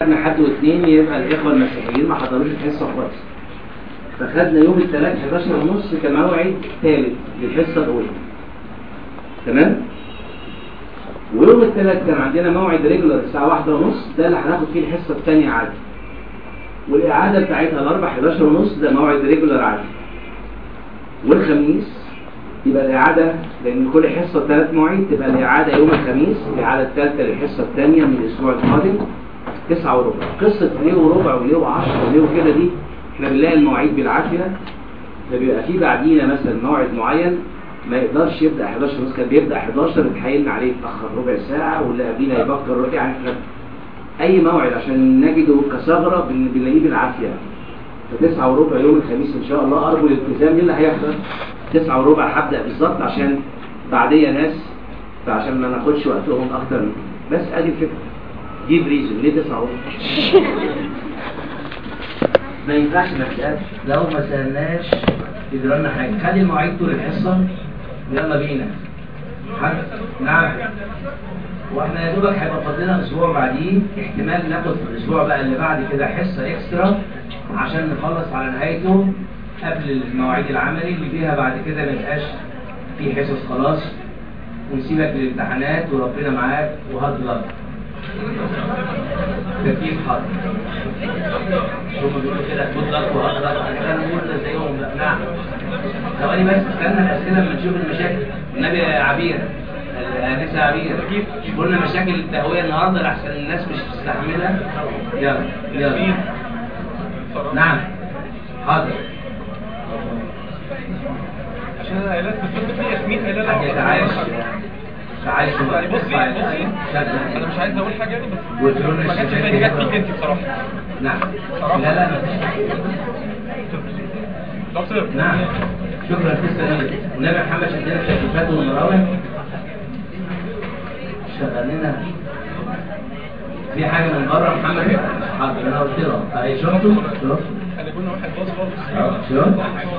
خدنا حد واثنين يبقى الاخوه المسيحيين ما حضروش الحصه خالص فخدنا يوم الثلاث 11 ونص كموعد ثالث للحصه الاولى تمام ويوم الثلاث كان عندنا موعد ريجولر الساعه واحدة ونص ده اللي هناخد فيه الحصه الثانيه عادي والاعاده بتاعتها الاربع 11 ونص ده موعد ريجولر عادي والخميس يبقى الإعادة لأن كل حصة ثلاث مواعيد تبقى الإعادة يوم الخميس الإعادة الثالثة للحصة الثانية من الأسبوع القادم تسعة وربع قصة ليه وربع وليه وعشرة وليه وكده دي احنا بنلاقي المواعيد بالعافية فبيبقى في بعدينا مثلا موعد معين ما يقدرش يبدأ 11 ونص كان بيبدأ 11 اتحايلنا عليه يتأخر ربع ساعة واللي قبلينا يفكر يعني احنا أي موعد عشان نجده كثغرة بن- بنلاقيه بالعافية فتسعة وربع يوم الخميس إن شاء الله أرجو الالتزام إيه اللي هيحصل تسعة وربع هبدأ بالظبط عشان بعدية ناس فعشان ما ناخدش وقتهم أكتر من كده. بس أدي الفكرة جيب ريزون ليه تسعة وربع ما ينفعش ما تسألش لو ما سألناش يجرى لنا حاجة خلي المواعيد طول الحصة يلا بينا حد نعم واحنا يا دوبك هيبقى فاضلنا اسبوع بعديه احتمال ناخد في الاسبوع بقى اللي بعد كده حصه اكسترا عشان نخلص على نهايته قبل المواعيد العملي اللي فيها بعد كده ما يبقاش في حصص خلاص ونسيبك للامتحانات وربنا معاك وهارد لك تكييف حاضر هم بيقولوا كده جود لك وهارد لك احنا نقول زيهم بقى. نعم ثواني بس استنى الاسئله لما نشوف المشاكل النبي يا عبير الانسه عبير قلنا مشاكل التهويه النهارده لحسن الناس مش مستحمله يلا يلا نعم حاضر عشان العائلات بتقول في ياسمين قايله لها حاجه تعايش تعايش يعني بصي بصي انا مش عايز اقول حاجه يعني بس وتقول ما كانتش زي اللي جت فيك انت بصراحه نعم لا لا دكتور نعم شكرا تسلم والنبي محمد شدنا التكييفات والمراوح شغلنا في حاجه من بره محمد حاضر انا قلت له اي شفته شفت انا قلنا واحد باظ خالص شفت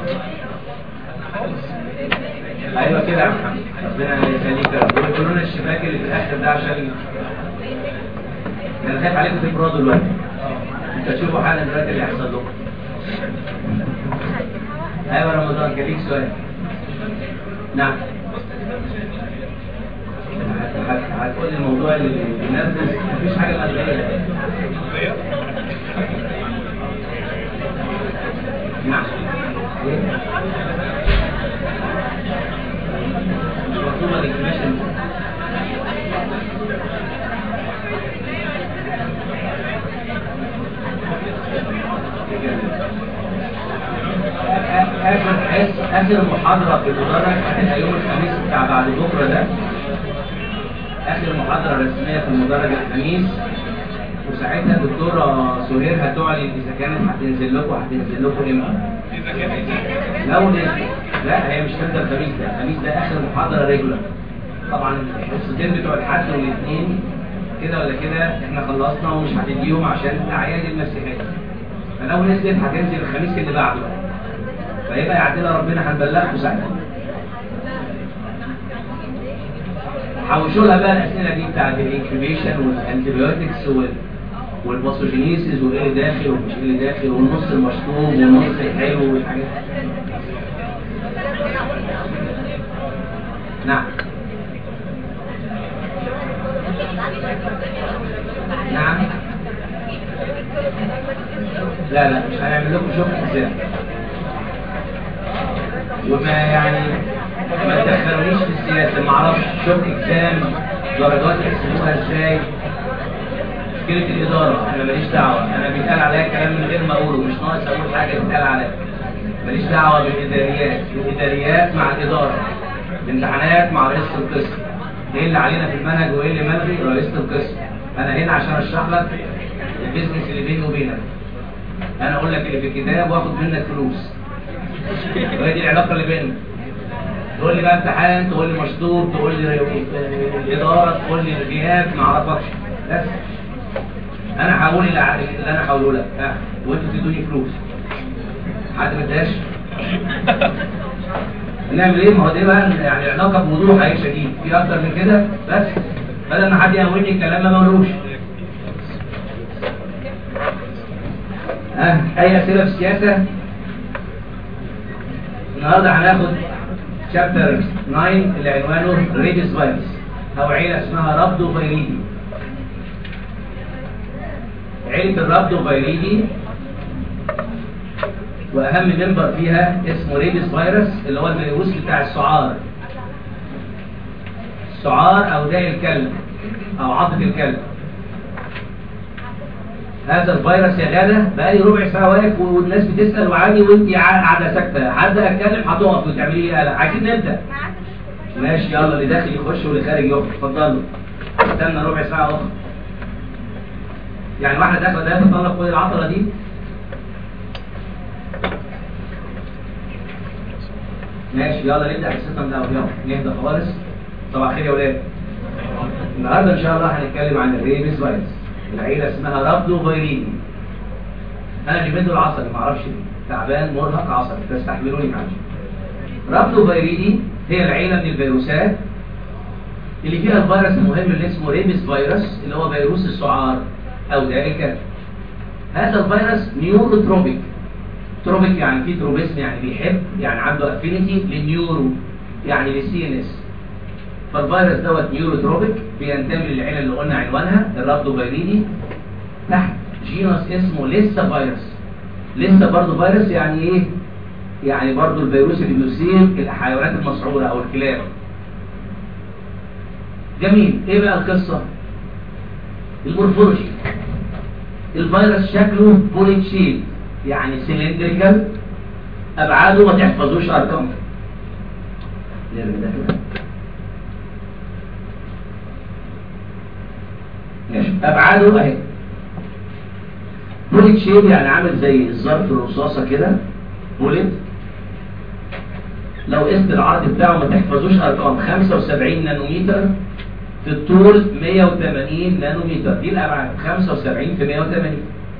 ايوه كده يا محمد ربنا يخليك يا رب ويقولوا لنا الشباك اللي في الاخر ده عشان انا خايف عليكم تبردوا دلوقتي انت تشوفوا حالا دلوقتي اللي هيحصل لكم ايوه رمضان كان ليك سؤال نعم هت- هت- هتقول لي الموضوع اللي بينرفز مفيش حاجه ملغيه نعم ايه مش مطلوبه الاكسبريشن اخر حس اخر محاضره في المدرج هتبقى يوم الخميس بتاع بعد بكره ده اخر محاضره رسميه في المدرج الخميس وساعتها الدكتوره سهير هتعلن اذا كانت هتنزل لكم هتنزل لكم امتى اذا كان لو نزل لا هي مش هتنزل الخميس ده الخميس ده اخر محاضره ريجولار طبعا الحصتين بتوع الحد والاثنين كده ولا كده احنا خلصنا ومش هتديهم عشان الاعياد المسيحيه فلو نزلت هتنزل الخميس اللي بعده فيبقى يعدلها ربنا هنبلغكم ساعتها حوشوا لها بقى الاسئله دي بتاعت الانكيوبيشن والانتيبيوتكس وال والباثوجينيسيس وايه اللي داخل ومش ايه اللي داخل والنص المشطوب والنص الحلو والحاجات دي. نعم نعم لا لا مش هنعمل لكم شغل ازاي وما يعني ما تدخلونيش في السياسه ما اعرفش شوف اكزام درجات يحسبوها ازاي مشكله الاداره انا ماليش دعوه انا بيتقال عليا كلام من غير ما اقوله مش ناقص اقول حاجه بيتقال عليا ماليش دعوه بالاداريات الاداريات مع الاداره الامتحانات مع رئيس القسم ايه اللي علينا في المنهج وايه اللي ملغي رئيس القسم انا هنا عشان اشرح لك البيزنس اللي بيني وبينك انا اقول لك اللي في الكتاب واخد منك فلوس وهي دي العلاقه اللي بيننا تقول لي بقى امتحان تقول لي مشطوب تقول لي اداره تقول لي غياب ما اعرفكش بس انا هقول اللي ع- اللي انا هقوله لك ها وانتوا تدوني فلوس حد ما اداش نعمل ايه ما هو دي بقى يعني علاقه بوضوح هي شديد في اكتر من كده بس بدل ما حد يقولني الكلام ما بقولوش أه. اي اسئله في السياسه النهارده هناخد شابتر 9 اللي عنوانه ريبس فيروس او عيله اسمها رابدو فيريدي عيله الرابدو فيريدي واهم ممبر فيها اسمه ريبس فيروس اللي هو الفيروس بتاع السعار السعار او داء الكلب او عضة الكلب هذا الفيروس يا غادة بقالي ربع ساعة واقف والناس بتسأل وعادي وانت قاعدة ساكتة حد اتكلم هتقف وتعملي ايه قلق عايزين نبدأ ماشي يلا اللي داخل يخش واللي خارج يخرج اتفضلوا استنى ربع ساعة اخرى يعني واحدة داخلة ده تطلب كل العطلة دي ماشي يلا نبدأ حصتنا من الأول يلا نهدى خالص صباح الخير يا ولاد النهارده ان شاء الله هنتكلم عن الريبس فيروس العيله اسمها رابدو فيريني انا جبت العصبي ما اعرفش ليه تعبان مرهق عصبي تستحملوني معلش رابدو فيريني هي العيله من الفيروسات اللي فيها الفيروس المهم اللي اسمه ريبس فيروس اللي هو فيروس السعار او داء الكلب هذا الفيروس نيوروتروبيك تروبيك يعني فيه تروبيسم يعني بيحب يعني عنده افينيتي للنيورو يعني للسي ان اس فالفيروس دوت نيوروتروبيك بينتمي للعيله اللي قلنا عنوانها الرابدوفيريدي تحت جينوس اسمه لسه فيروس لسه برضه فيروس يعني ايه يعني برضه الفيروس اللي بيصيب الحيوانات المسعوره او الكلاب جميل ايه بقى القصه المورفولوجي الفيروس شكله بوليت شيب يعني سيلندريكال ابعاده ما تحفظوش ارقام نرمي ده كده ماشي ابعاده اهي بوليت شيب يعني عامل زي الظرف الرصاصه كده بوليت لو قست العرض بتاعه ما تحفظوش ارقام 75 نانومتر في الطول 180 نانومتر دي الابعاد 75 في 180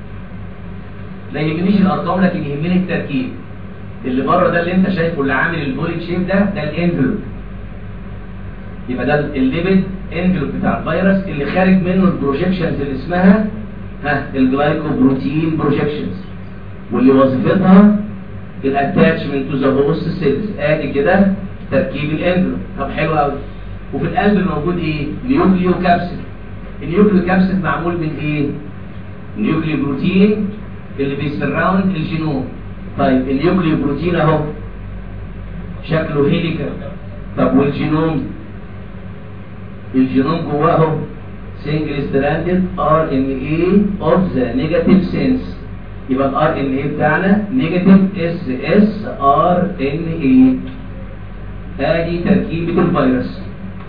لا يهمنيش الارقام لكن يهمني التركيب اللي بره ده اللي انت شايفه اللي عامل البوليت شيب ده ده الانفلوب يبقى ده الليبيد انفلوب بتاع الفيروس اللي خارج منه البروجيكشنز اللي اسمها ها الجلايكوبروتين بروجيكشنز واللي وظيفتها الاتاتشمنت تو ذا هوست سيلز ادي كده تركيب الانفلوب طب حلو قوي وفي القلب موجود ايه نيوكليو كابسيد النيوكليو كابسيد معمول من ايه نيوكليو بروتين اللي بيسراوند الجينوم طيب النيوكليو بروتين اهو شكله هيليكال طب والجينوم الجينوم جواه سنجل ستراندد ار ان اي اوف ذا نيجاتيف سنس يبقى الار ان اي بتاعنا نيجاتيف اس اس ار ان اي ادي تركيبه الفيروس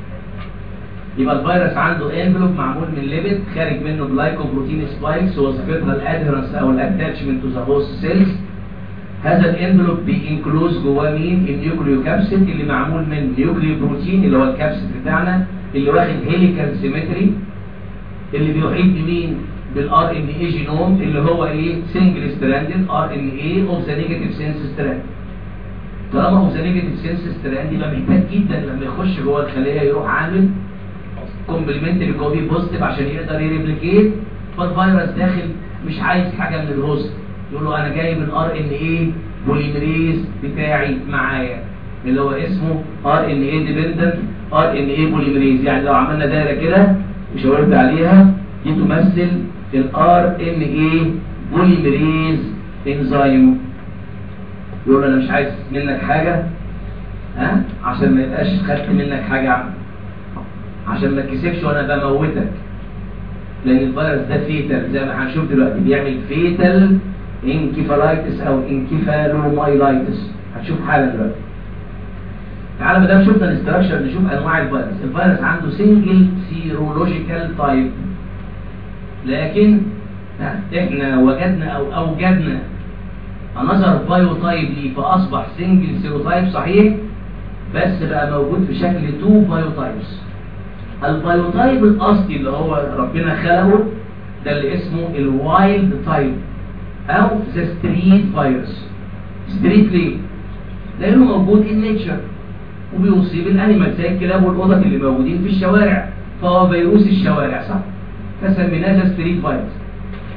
يبقى الفيروس عنده انفلوب معمول من ليبيد خارج منه جلايكوبروتين سبايكس وظيفتها الادهرنس او الاتاتشمنت تو ذا هوست سيلز هذا الانفلوب بينكلوز جواه مين النيوكليو كابسيد اللي معمول من نيوكليو بروتين اللي هو الكابسيد بتاعنا اللي واخد هيليكال سيمتري اللي بيحيط بمين بالار ان اي جينوم اللي هو ايه سنجل ستراندد ار ان اي اوف ذا نيجاتيف سنس ستراند طالما اوف ذا نيجاتيف سنس ستراند يبقى محتاج جدا لما يخش جوه الخليه يروح عامل كومبلمنتري كوبي بوزيتيف عشان يقدر يريبليكيت فالفيروس داخل مش عايز حاجه من الهوست يقول له انا جايب الار ان اي بوليمريز بتاعي معايا اللي هو اسمه ار ان اي ديبندنت ار ان اي بوليمريز يعني لو عملنا دايره كده وشاورت عليها دي تمثل الار ان اي بوليمريز انزيم يقول انا مش عايز منك حاجه ها عشان ما يبقاش خدت منك حاجه عشان ما تكسبش وانا بموتك لان الفيروس ده فيتال زي ما هنشوف دلوقتي بيعمل فيتال انكيفالايتس او انكيفالومايلايتس هتشوف حالا دلوقتي تعالى ما دام شفنا الاستراكشر نشوف انواع الفيروس الفيروس عنده سنجل سيرولوجيكال تايب لكن احنا وجدنا او اوجدنا نظر بايو تايب ليه فاصبح سنجل سيروتايب صحيح بس بقى موجود في شكل تو بايو تايبس البايوتايب الاصلي اللي هو ربنا خلقه ده اللي اسمه الوايلد تايب او ذا ستريت فيروس ستريت ليه لانه موجود ان نيتشر وبيصيب الانيمال زي الكلاب والقطط اللي موجودين في الشوارع فهو فيروس الشوارع صح فسميناه ذا ستريت فيروس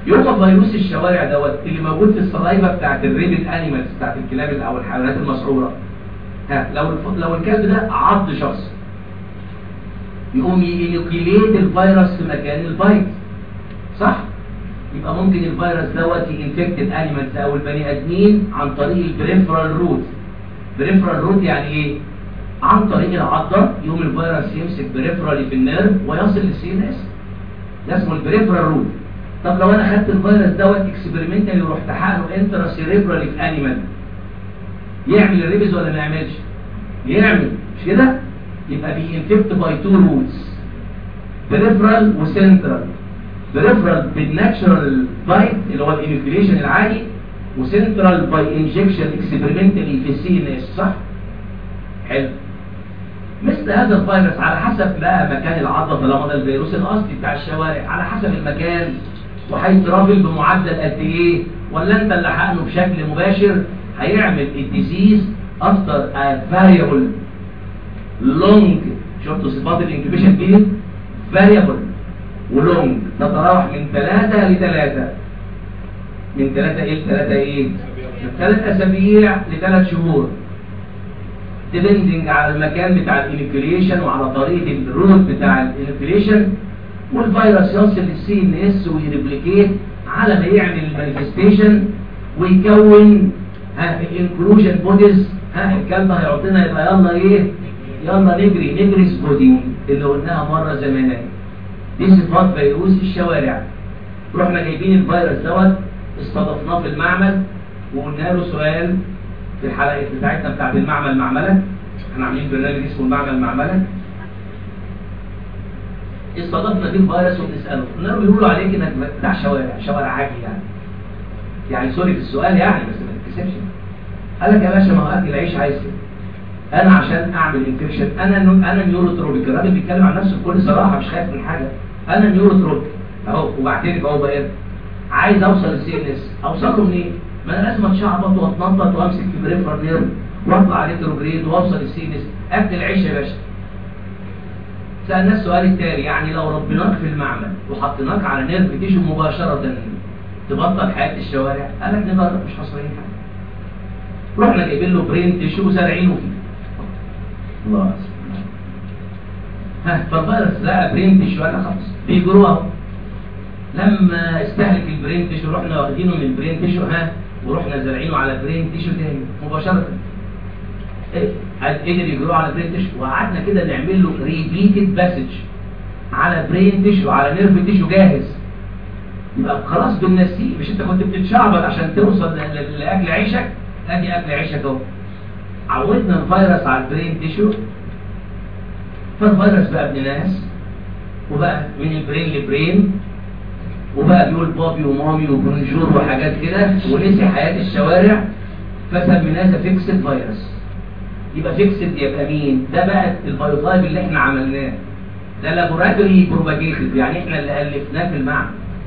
يوم فيروس الشوارع دوت اللي موجود في الصلايفه بتاعت الريبل انيمالز بتاعت الكلاب او الحيوانات المسعوره ها لو الف... لو الكلب ده عض شخص يقوم ينقليت الفيروس في مكان البايت صح يبقى ممكن الفيروس دوت ينفكت الانيمالز او البني ادمين عن طريق البريفرال روت بريفرال روت يعني ايه عن طريق العضه يقوم الفيروس يمسك بريفرالي في النيرف ويصل للسي ان اس ده اسمه البريفرال روت طب لو انا خدت الفيروس دوت اكسبيرمنتالي ورحت حقنه انترا سيريبرالي في انيمال يعمل الريبز ولا ما يعملش يعمل مش كده يبقى بينفكت باي تو روتس بريفرال وسنترال بريفرال بالناتشرال بايت اللي هو الانفليشن العادي وسنترال باي انجكشن اكسبيرمنتالي في السي ان اس صح حلو مثل هذا الفيروس على حسب بقى مكان العضة طالما ده الفيروس الاصلي بتاع الشوارع على حسب المكان وهيترافل بمعدل قد ايه ولا انت اللي حقنه بشكل مباشر هيعمل الديزيز افتر ا فاريبل لونج شفتوا صفات الانكيبيشن دي فاريبل ولونج تتراوح من 3 ل 3 من 3 ايه ل 3 ايه من 3 اسابيع ل 3 شهور ديبندنج على المكان بتاع الانفليشن وعلى طريقه الروت بتاع الانفليشن والفيروس يصل للسي ان اس ويريبليكيت على ما يعمل المانيفستيشن ويكون ها الانكلوجن بوديز ها الكلام ده هيعطينا يبقى يلا ايه يلا نجري نجري سبودي اللي قلناها مره زمان دي صفات فيروس الشوارع رحنا جايبين الفيروس دوت استضفناه في المعمل وقلنا له سؤال في الحلقه بتاعتنا بتاعت المعمل معمله احنا عاملين برنامج اسمه المعمل معمله استضفنا دي الفيروس وبنساله قلنا له بيقولوا عليك انك بتاع شوارع شوارع عاجي يعني يعني سوري في السؤال يعني بس ما تتكسفش قال لك يا باشا ما هو اكل العيش عايز كده انا عشان اعمل انفكشن انا انا نيوروتروبيك الراجل بيتكلم عن نفسه بكل صراحه مش خايف من حاجه انا نيوروتروبيك اهو وبعترف اهو بقى عايز اوصل للسي ان اس اوصل له منين؟ ما انا لازم اتشعبط واتنطط وامسك في بريفر نيرف واطلع ريتروجريد واوصل للسي ان اس اكل العيش يا باشا سالنا السؤال التالي يعني لو ربناك في المعمل وحطيناك على نيرف تيشو مباشره تبطل حياه الشوارع قال لك نجرب مش خسرانين حاجه رحنا جايبين له برين تيشو وزارعينه فيه الله ها فالفيروس لقى برين تيشو قال خلاص بيجروا اهو لما استهلك البرين تيشو رحنا واخدينه من البرين تيشو ها ورحنا زارعينه على برين تيشو تاني مباشره ايه قدر يجروا على برين تيشو وقعدنا كده نعمل له ريبيتد باسج على برين تيشو على نيرف تيشو جاهز يبقى خلاص بالنسيق مش انت كنت بتتشعبط عشان توصل لاكل عيشك ادي اكل عيشك اهو عودنا الفيروس على البرين تيشو فالفيروس بقى ابن ناس وبقى من البرين لبرين وبقى بيقول بابي ومامي وبونجور وحاجات كده ونسي حياة الشوارع فسميناه فيكسد فيروس يبقى فيكسد يبقى مين؟ ده بقى البيوتايب اللي احنا عملناه ده لابوراتوري بروباجيتد يعني احنا اللي الفناه في المعمل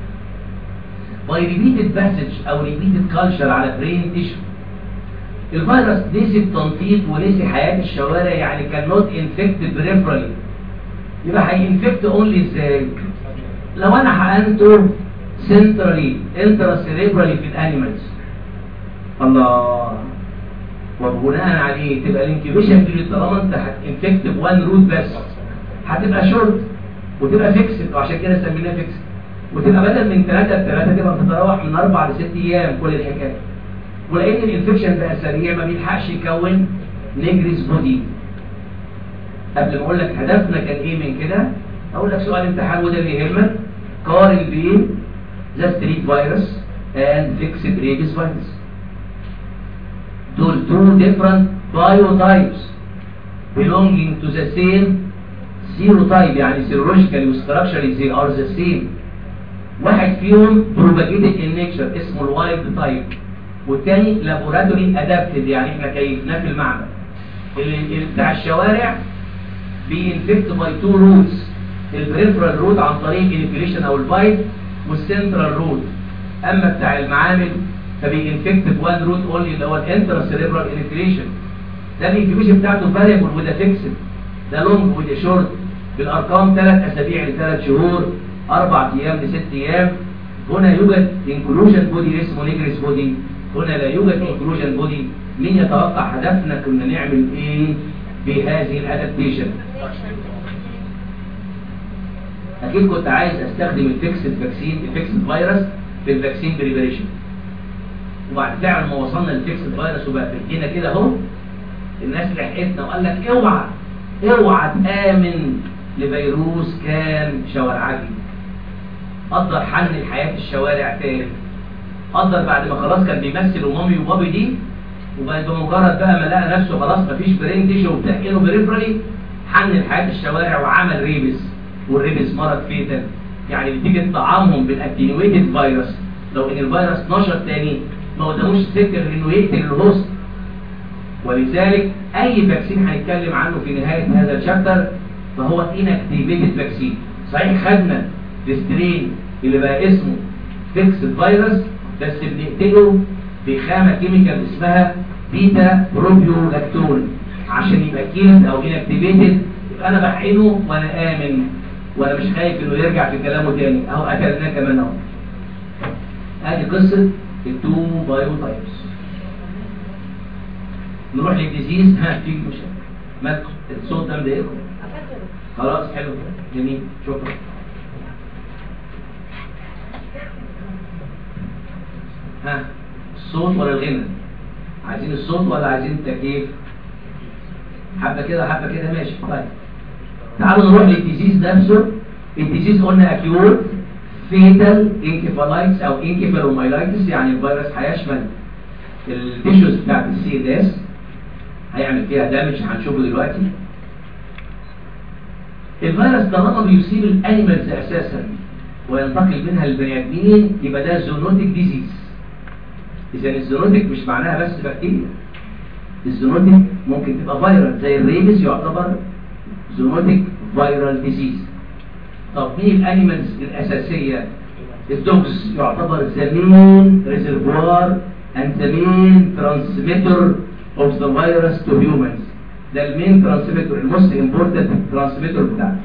باي ريبيتد باسج او ريبيتد كلتشر على برين تيشو الفيروس نسي التنطيط ونسي حياة الشوارع يعني كان نوت انفكتد بريفرالي يبقى هينفكت اونلي ازاي؟ لو انا حقنته سنترالي انترا سيريبرالي في الانيمالز الله وبناء عليه تبقى الانكيبيشن بيريد طالما انت هتنفكت بوان روت بس هتبقى شورت وتبقى فيكسد وعشان كده سميناها فيكسد وتبقى بدل من 3 ل 3 تبقى بتتراوح من 4 ل 6 ايام كل الحكايه ولان الانفكشن بقى سريع ما بيلحقش يكون نجريس بودي قبل ما اقول لك هدفنا كان ايه من كده اقول لك سؤال امتحان وده اللي يهمك قارن بين ذا ستريت فيروس اند فيكسد ريبيس فيروس دول two different biotypes belonging to the same serotype يعني serologically وstructurally they are the same واحد فيهم propagated in nature اسمه الوايلد تايب والتاني لابوراتوري ادابتد يعني احنا كيفناه في المعمل اللي اللي بتاع الشوارع بينفكت باي تو روتس البريفرال روت عن طريق الانفليشن او البايت والسنترال روت اما بتاع المعامل فبينفكت بوان روت اونلي اللي هو الانترا سيريبرال انفليشن ده الانفليشن بتاعته فاريبل وده فيكسد ده لونج وده شورت بالارقام ثلاث اسابيع لثلاث شهور اربع ايام لست ايام هنا يوجد انكلوجن بودي اسمه نيجريس بودي هنا لا يوجد انكلوجن بودي مين يتوقع هدفنا كنا نعمل ايه بهذه الادابتيشن اكيد كنت عايز استخدم الفيكسد فاكسين الفيكسد فيروس في الفاكسين بريبريشن وبعد فعلا ما وصلنا للفيكسد فيروس وبقى في ايدينا كده اهو الناس لحقتنا وقال لك اوعى اوعى تامن لفيروس كان شوارعجي قدر حن الحياه في الشوارع تاني قدر بعد ما خلاص كان بيمثل ومامي وبابي دي وبعد بمجرد بقى ما لقى نفسه خلاص مفيش برين تيشو وبتحقنه بريفرالي حن الحياه في الشوارع وعمل ريبس والريبس مرض فيتال يعني نتيجه طعامهم بالاتنيويتد فيروس لو ان الفيروس نشط تاني ما قداموش سكه غير انه يقتل الهوست ولذلك اي فاكسين هنتكلم عنه في نهايه هذا الشابتر فهو انكتيفيتد فاكسين صحيح خدنا السترين اللي بقى اسمه فيكسد فيروس بس بنقتله بخامه كيميكال اسمها بيتا بروبيو لاكتون عشان يبقى كيلد او انكتيفيتد يبقى انا بحقنه وانا امن وانا مش خايف انه يرجع في كلامه تاني اهو قتلناه كمان اهو ادي قصه التو بايو تايبس نروح للديزيز ها في مشكله ما الصوت ده مضايقكم خلاص حلو جميل شكرا ها الصوت ولا الغنى عايزين الصوت ولا عايزين التكييف حبه كده حبه كده ماشي طيب تعالوا نروح للديزيز نفسه الديزيز قلنا اكيوت فيتال انكيفالايتس او انكيفالومايلايتس يعني الفيروس هيشمل التيشوز بتاعت السي ال اس هيعمل فيها دامج هنشوفه دلوقتي الفيروس طالما بيصيب الانيمالز اساسا وينتقل منها للبني ادمين يبقى ده زونوتيك ديزيز اذا الزونوتيك مش معناها بس بكتيريا الزونوتيك ممكن تبقى فيرال زي الريبس يعتبر زونوتيك فيرال ديزيز طب مين الانيمالز الاساسيه الدوجز يعتبر ذا مين ريزرفوار and the main transmitter of the virus to humans ده المين ترانسميتر الموست امبورتنت ترانسميتر بتاعنا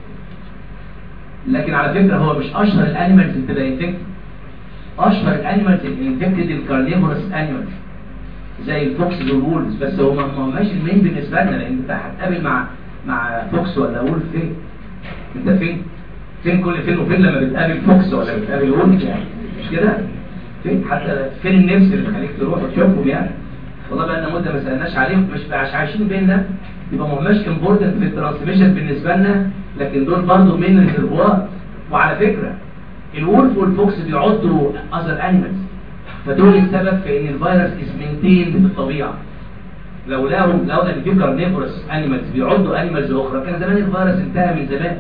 لكن على فكره هو مش اشهر الانيمالز اللي بتبقى انفكتد اشهر الانيمالز اللي انفكتد الكارنيفورس انيمالز زي الفوكس والولفز بس هو ما هماش المين بالنسبه لنا لان انت هتقابل مع مع فوكس ولا وولف فين انت فين فين كل فين وفين لما بتقابل فوكس ولا بتقابل وولف يعني مش كده فين حتى فين النفس اللي تخليك تروح وتشوفهم يعني والله بقى لنا مده ما سالناش عليهم مش مش عايشين بيننا يبقى ما هماش امبورتنت في الترانسميشن بالنسبه لنا لكن دول برضه من ريزرفوار وعلى فكره الولف والفوكس بيعضوا اذر انيمالز فدول السبب في ان الفيروس اسمنتين في الطبيعه لو لقوا لو ان في كارنيفورس انيمالز بيعضوا انيمالز اخرى كان زمان الفيروس انتهى من زمان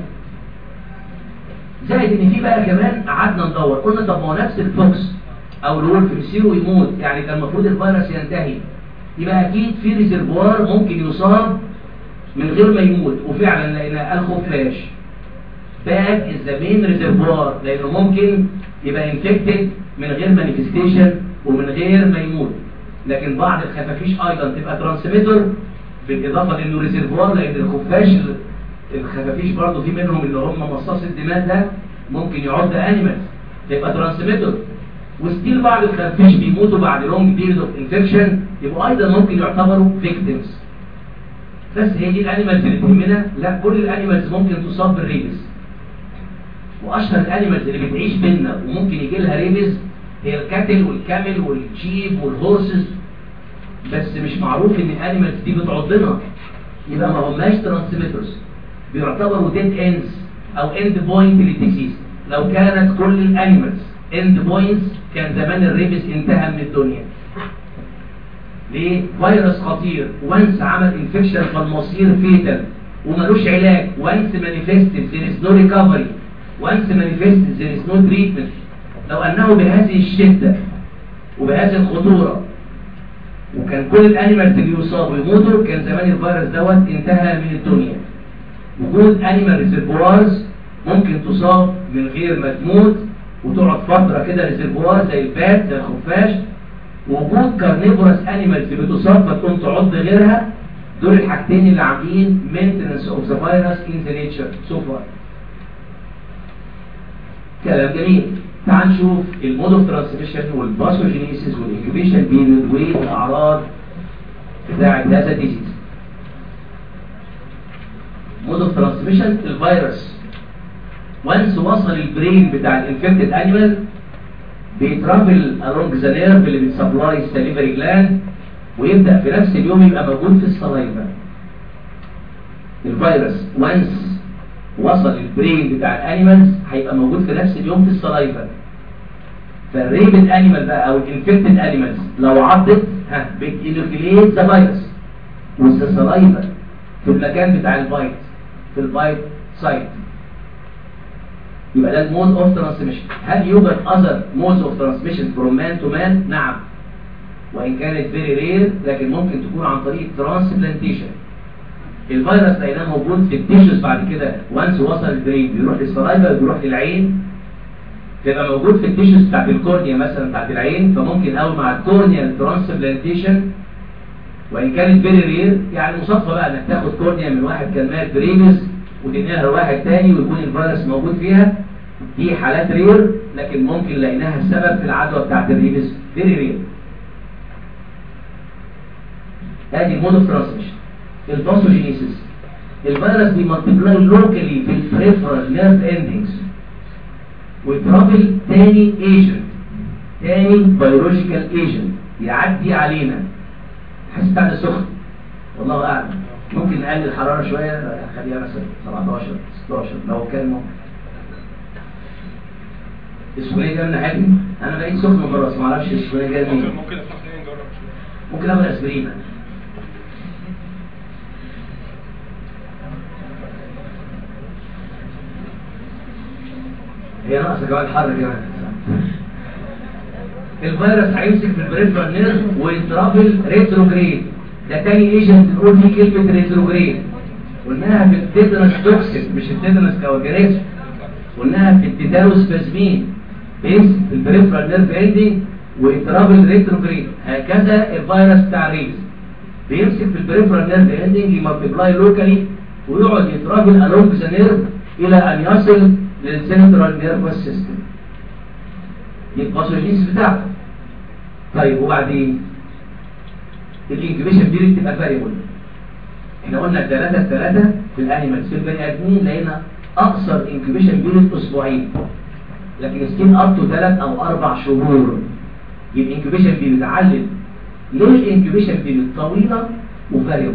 زائد ان في بقى كمان قعدنا ندور قلنا طب ما هو نفس الفوكس او الولف يصير ويموت يعني كان المفروض الفيروس ينتهي يبقى اكيد في ريزرفوار ممكن يصاب من غير ما يموت وفعلا لقينا الخفاش باك از ذا مين ريزرفوار لانه ممكن يبقى انفكتد من غير مانيفستيشن ومن غير ما يموت لكن بعض الخفافيش ايضا تبقى ترانسميتر بالاضافه لانه ريزرفوار لان الخفاش الخفافيش برضه في منهم اللي هم مصاص الدماء ده ممكن يعض انيمالز تبقى ترانسميتر وستيل بعض الخفافيش بيموتوا بعد لونج بيريد اوف انفكشن يبقوا ايضا ممكن يعتبروا فيكتيمز بس هي دي الانيمالز اللي تهمنا لا كل الانيمالز ممكن تصاب بالريبس واشهر الانيمالز اللي بتعيش بينا وممكن يجي لها ريبس هي الكاتل والكامل والشيب والهورسز بس مش معروف ان الانيمالز دي بتعضنا يبقى ما هماش ترانسميترز بيعتبروا ديد اندز او اند بوينت للديزيز لو كانت كل الانيمالز اند بوينتس كان زمان الريبس انتهى من الدنيا ليه؟ فيروس خطير وانس عمل انفكشن فالمصير فيتال وملوش علاج وانس مانيفستد there is no recovery وانس مانيفستد there is no treatment لو انه بهذه الشدة وبهذه الخطورة وكان كل الانيمالز اللي يصابوا يموتوا كان زمان الفيروس دوت انتهى من الدنيا وجود انيمال ريزرفوارز ممكن تصاب من غير ما تموت وتقعد فترة كده ريزرفوار زي البات زي الخفاش وجود كارنيفورس انيمالز بتصاب فتقوم تعض غيرها دول الحاجتين اللي عاملين maintenance of the virus in the nature so far كلام جميل تعال نشوف المود اوف ترانسميشن والباثوجينيسيس والانكوبيشن بيريود والاعراض بتاعت هذا الديزيز مود اوف ترانسميشن الفيروس وانس وصل البرين بتاع الانفكتد انيمال بيترافل along ذا نيرف اللي بتسبلاي السليفري جلاند ويبدا في نفس اليوم يبقى موجود في الصلايفه الفيروس وانس وصل البرين بتاع الانيمالز هيبقى موجود في نفس اليوم في الصلايفه فالريبد انيمال بقى او الانفكتد انيمالز لو عضت ها بتينوكليت ذا فيروس والسلايفا في المكان بتاع البايت في البايت سايت يبقى ده المود اوف ترانسميشن هل يوجد اذر مودز اوف ترانسميشن فروم مان تو مان نعم وان كانت فيري رير لكن ممكن تكون عن طريق ترانسبلانتيشن الفيروس لقيناه موجود في التيشوز بعد كده وانس وصل البرين بيروح للسلايفا بيروح للعين بيبقى موجود في التيشوز بتاعت الكورنيا مثلا بتاعت العين فممكن قوي مع الكورنيا ترانسبلانتيشن وان كانت فيري رير يعني مصادفه بقى انك تاخد كورنيا من واحد كان مات بريمز وتنقلها لواحد تاني ويكون الفيروس موجود فيها دي حالات رير لكن ممكن لقيناها السبب في العدوى بتاعت الريمز فيري رير ادي المود اوف ترانسميشن الباثوجينيسيس الفيروس بيمالتيبلاي لوكالي في البريفرال نيرف اندنجز ويترافل تاني ايجنت تاني بيولوجيكال ايجنت يعدي علينا حاسس بتاعنا سخن والله اعلم ممكن نقلل الحراره شويه خليها مثلا 17 16 لو كان ممكن السخونيه جايه من ناحيتي انا بقيت سخن وخلاص ما اعرفش السخونيه جايه منين ممكن ممكن افتح تاني نجرب شويه ممكن اخد اسبرين هي ناقصه كمان حر كمان الفيروس هيمسك في البريفرال نيرف ويترافل ريتروجريد ده تاني ايجنت نقول فيه كلمه ريتروجريد قلناها في التيتانس توكسين مش التيتانس كاوجريس قلناها في التيتانوس بازمين بيمسك في البريفرال نيرف اندنج ويترافل ريتروجريد هكذا الفيروس بتاع الريبس بيمسك في البريفرال نيرف اندنج يمالتيبلاي لوكالي ويقعد يترافل along ذا نيرف الى ان يصل للسنترال نيرفس سيستم دي الباثوجينيس بتاعته طيب وبعدين الانكيبيشن بيريد تبقى فاريبل احنا قلنا 3 3 في الانيمالز في البني ادمين لقينا اقصر انكيبيشن بيريد اسبوعين لكن ستيل اب تو 3 او 4 شهور يبقى الانكيبيشن بيريد علم ليه الانكيبيشن بيريد طويله وفاريبل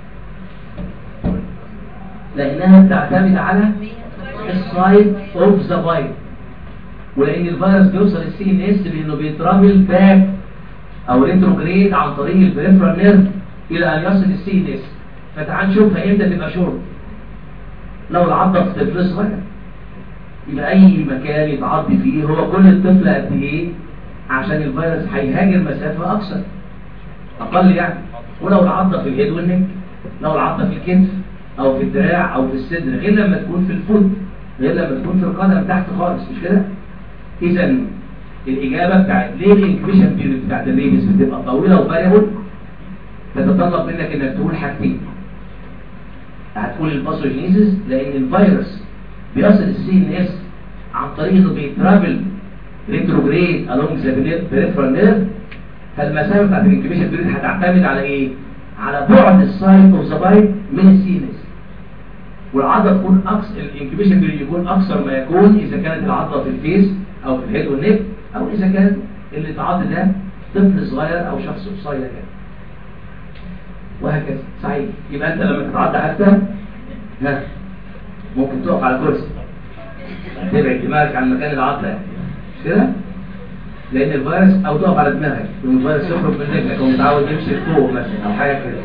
لانها بتعتمد على السايد اوف ذا بايت ولان الفيروس بيوصل السي ان اس بانه بيترافل باك او ريتروجريد عن طريق البريفرال نيرف الى ان يصل السي ان اس فتعال نشوفها امتى تبقى شورت لو العضه في طفل صغير يبقى اي مكان يتعض فيه هو كل الطفل قد ايه عشان الفيروس هيهاجر مسافه اقصر اقل يعني ولو العضه في اليد والنك لو العضه في الكتف او في الدراع او في الصدر غير لما تكون في الفوت غير لما تكون في القدم تحت خالص مش كده اذا الاجابه بتاعت ليه الانكبيشن بيريد بتاعت الريبس بتبقى طويله وفاريبل تتطلب منك انك تقول حاجتين هتقول الباثوجينيسيس لان الفيروس بيصل السي ان اس عن طريق انه بيترافل ريتروجريد along ذا peripheral nerve فالمسافه بتاعت الانكبيشن بيريد هتعتمد على ايه؟ على بعد السايت اوف ذا بايت من السي ان اس والعضله تكون اقصر الانكبيشن بيريد يكون اقصر ما يكون اذا كانت العضله في الفيس او في الهيد والنك او اذا كان اللي اتعض ده طفل صغير او شخص قصير كده وهكذا صحيح يبقى انت لما تتعض حتى ها ممكن تقف على كرسي تبعد دماغك عن مكان العضله يعني مش كده لان الفيروس او تقف على دماغك لان الفيروس يخرج من رجلك هو متعود يمشي لفوق مثلا او حاجه كده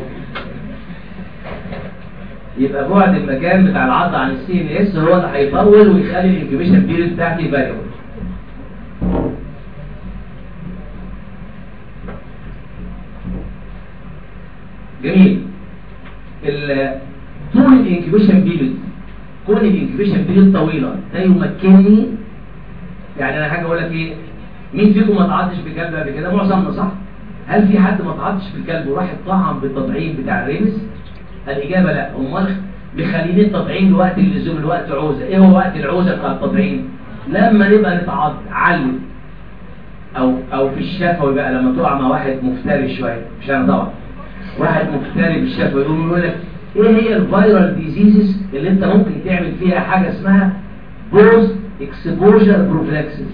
يبقى بعد المكان بتاع العضله عن السي ان اس هو اللي هيطول ويخلي الانكيبيشن بيريد بتاعتي فاريبل جميل ال- طول الانكيبيشن بيريد كون الانكيبيشن بيريد طويله ده يمكنني يعني انا حاجه اقول لك ايه مين فيكم ما تعضش بكلب قبل كده معظمنا صح هل في حد ما تعضش بالكلب وراح اتطعم بالتطعيم بتاع الريبس الاجابه لا امال مخلين التطعيم لوقت اللزوم لوقت عوزه ايه هو وقت العوزه بتاع التطعيم لما نبقى نتعض علم او او في الشفوي بقى لما تقع مع واحد مفتري شويه مش انا طبعا واحد مفتري في الشفوي يقوم يقول لك ايه هي الفيرال ديزيزز اللي انت ممكن تعمل فيها حاجه اسمها بوست اكسبوجر بروفلاكسس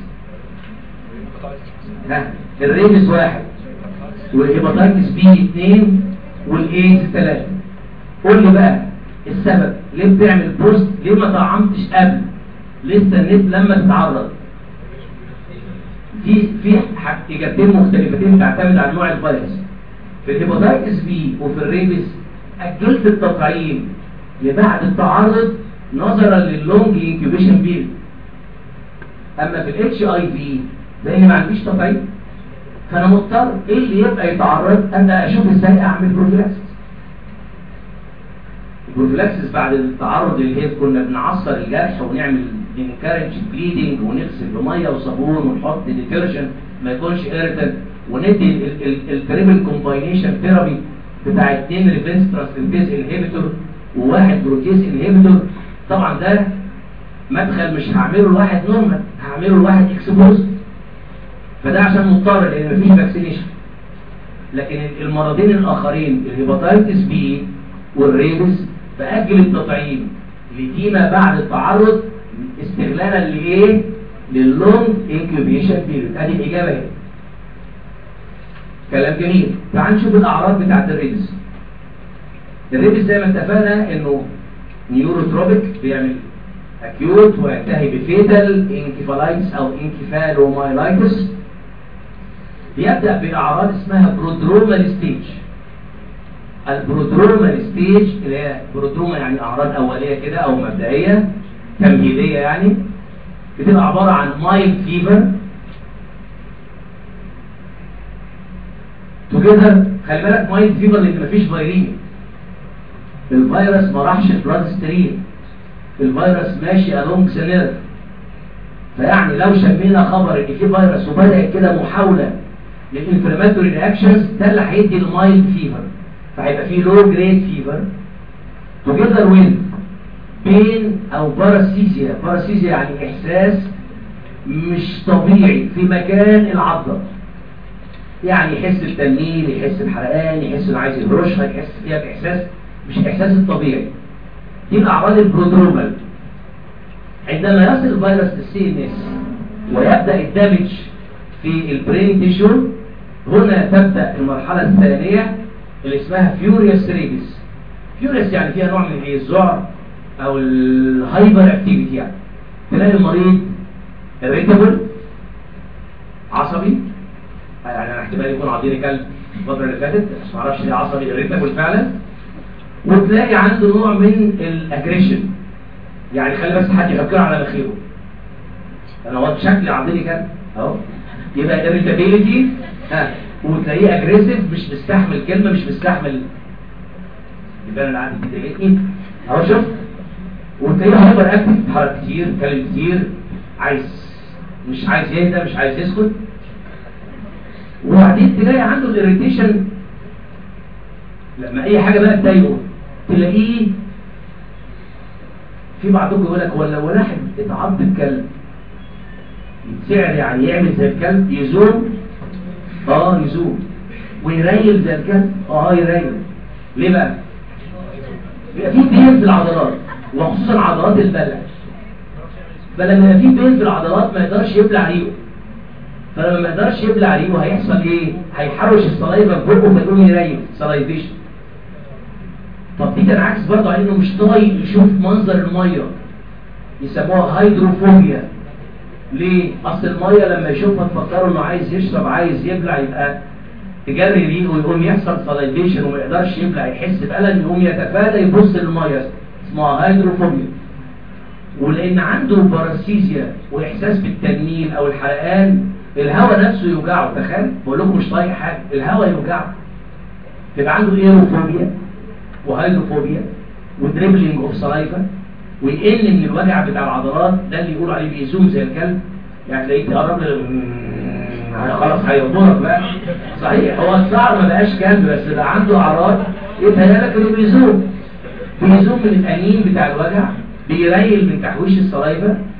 ها الريبس واحد والهيباتيتس بي اثنين والايدز ثلاثه قول لي بقى السبب ليه بتعمل بوست ليه ما طعمتش قبل ليه استنيت لما تتعرض في في ح- اجابتين مختلفتين تعتمد على نوع الفيروس في الهيباتيتس بي وفي الريبس اجلت التطعيم لبعد التعرض نظرا لللونج انكيوبيشن بيريد اما في الاتش اي في لان ما عنديش تطعيم فانا مضطر ايه اللي يبقى يتعرض انا اشوف ازاي اعمل بروفيلاكسس البروفيلاكسس بعد التعرض للهيب كنا بنعصر الجرح ونعمل انكارج بليدنج ونغسل بميه وصابون ونحط ديترجنت ما يكونش ايرتنت وندي التريبل كومباينيشن ثيرابي بتاع اثنين ريفرنس ترانسكريبتيز انهبيتور وواحد بروتيز انهبيتور طبعا ده مدخل مش هعمله لواحد نورمال هعمله لواحد اكسبوز فده عشان مضطر لان مفيش فاكسينيشن لكن المرضين الاخرين الهيباتيتس بي والريبس باجل التطعيم لديما بعد التعرض استغلالا لايه لللونج انكيوبيشن بيريد ادي الاجابه اهي كلام جميل تعال نشوف الاعراض بتاعت الريبس الريبس زي ما اتفقنا انه نيوروتروبيك بيعمل اكيوت وينتهي بفيتال انكفالايتس او انكفالومايلايتس بيبدأ بأعراض اسمها برودرومال ستيج البرودرومال ستيج اللي هي برودروما يعني أعراض أولية كده أو مبدئية تمهيدية يعني بتبقى عبارة عن مايل فيفر توجذر خلي بالك مايل فيفر لأن مفيش فيرين الفيروس ما راحش البلاد ستريم الفيروس ماشي along the nerve فيعني لو شمينا خبر ان في فيروس وبدات كده محاوله للانفلاماتوري رياكشنز ده اللي هيدي المايلد فيفر فهيبقى فيه لو جريد فيفر توجذر ويز بين او باراسيزيا باراسيزيا يعني احساس مش طبيعي في مكان العضله يعني يحس بالتنميل يحس بحرقان يحس انه عايز يهرشها يحس فيها باحساس مش الاحساس الطبيعي دي الاعراض البرودرومال عندما يصل الفيروس للسي ان اس ويبدا الدمج في البرين تيشو هنا تبدا المرحله الثانيه اللي اسمها فيوريوس ريبس فيوريوس يعني فيها نوع من الذعر او الهايبر اكتيفيتي يعني تلاقي المريض irritable عصبي يعني انا احتمال يكون عضيني كلب الفتره اللي فاتت بس ما اعرفش ليه عصبي irritable فعلا وتلاقي عنده نوع من الاجريشن يعني خلي بس حد يفكر على مناخيره انا هو شكلي عضلي كده اهو يبقى irritability ها وتلاقيه اجريسيف مش مستحمل كلمه مش مستحمل يبقى انا عندي بيضايقني اهو شوف وتلاقيه هايبر اكتف بيتحرك كتير بيتكلم كتير عايز مش عايز يهدى مش عايز يسكت وبعدين تلاقي عنده الاريتيشن لما اي حاجه بقى تضايقه تلاقيه في بعضكم يقول لك هو لو واحد اتعض الكلب يتسعر يعني يعمل زي الكلب يزوم اه يزوم ويريل زي الكلب اه يريل ليه بقى بيبقى في بين في العضلات وخصوصا عضلات البلع فلما يبقى في بين في العضلات ما يقدرش يبلع ريقه فلما ما يقدرش يبلع ريقه هيحصل ايه هيحرش الصلايفه في بقه فيقوم يريل سلايفيشن طب دي كان عكس برضه على انه مش طايق يشوف منظر الميه يسموها هيدروفوبيا ليه اصل الميه لما يشوفها تفكره انه عايز يشرب عايز يبلع يبقى تجري ريقه ويقوم يحصل سلايفيشن وما يقدرش يبلع يحس بألم يقوم يتفادى يبص للميه اسمها هيدروفوبيا ولان عنده باراسيزيا واحساس بالتنميل او الحرقان الهواء نفسه يوجعه تخيل بقول لكم مش طايق حاجه الهواء يوجعه يبقى عنده ايروفوبيا وهيدروفوبيا ودريبلينج اوف سلايفا ويقل من الوجع بتاع العضلات ده اللي يقولوا عليه بيزوم زي الكلب يعني تلاقيه تقرب له خلاص هيضرك بقى صحيح هو الصعب ما بقاش كلب بس بقى عنده اعراض يتهيأ لك انه بيزوم بيزوم من الانين بتاع الوجع بيريل من تحويش السلايفا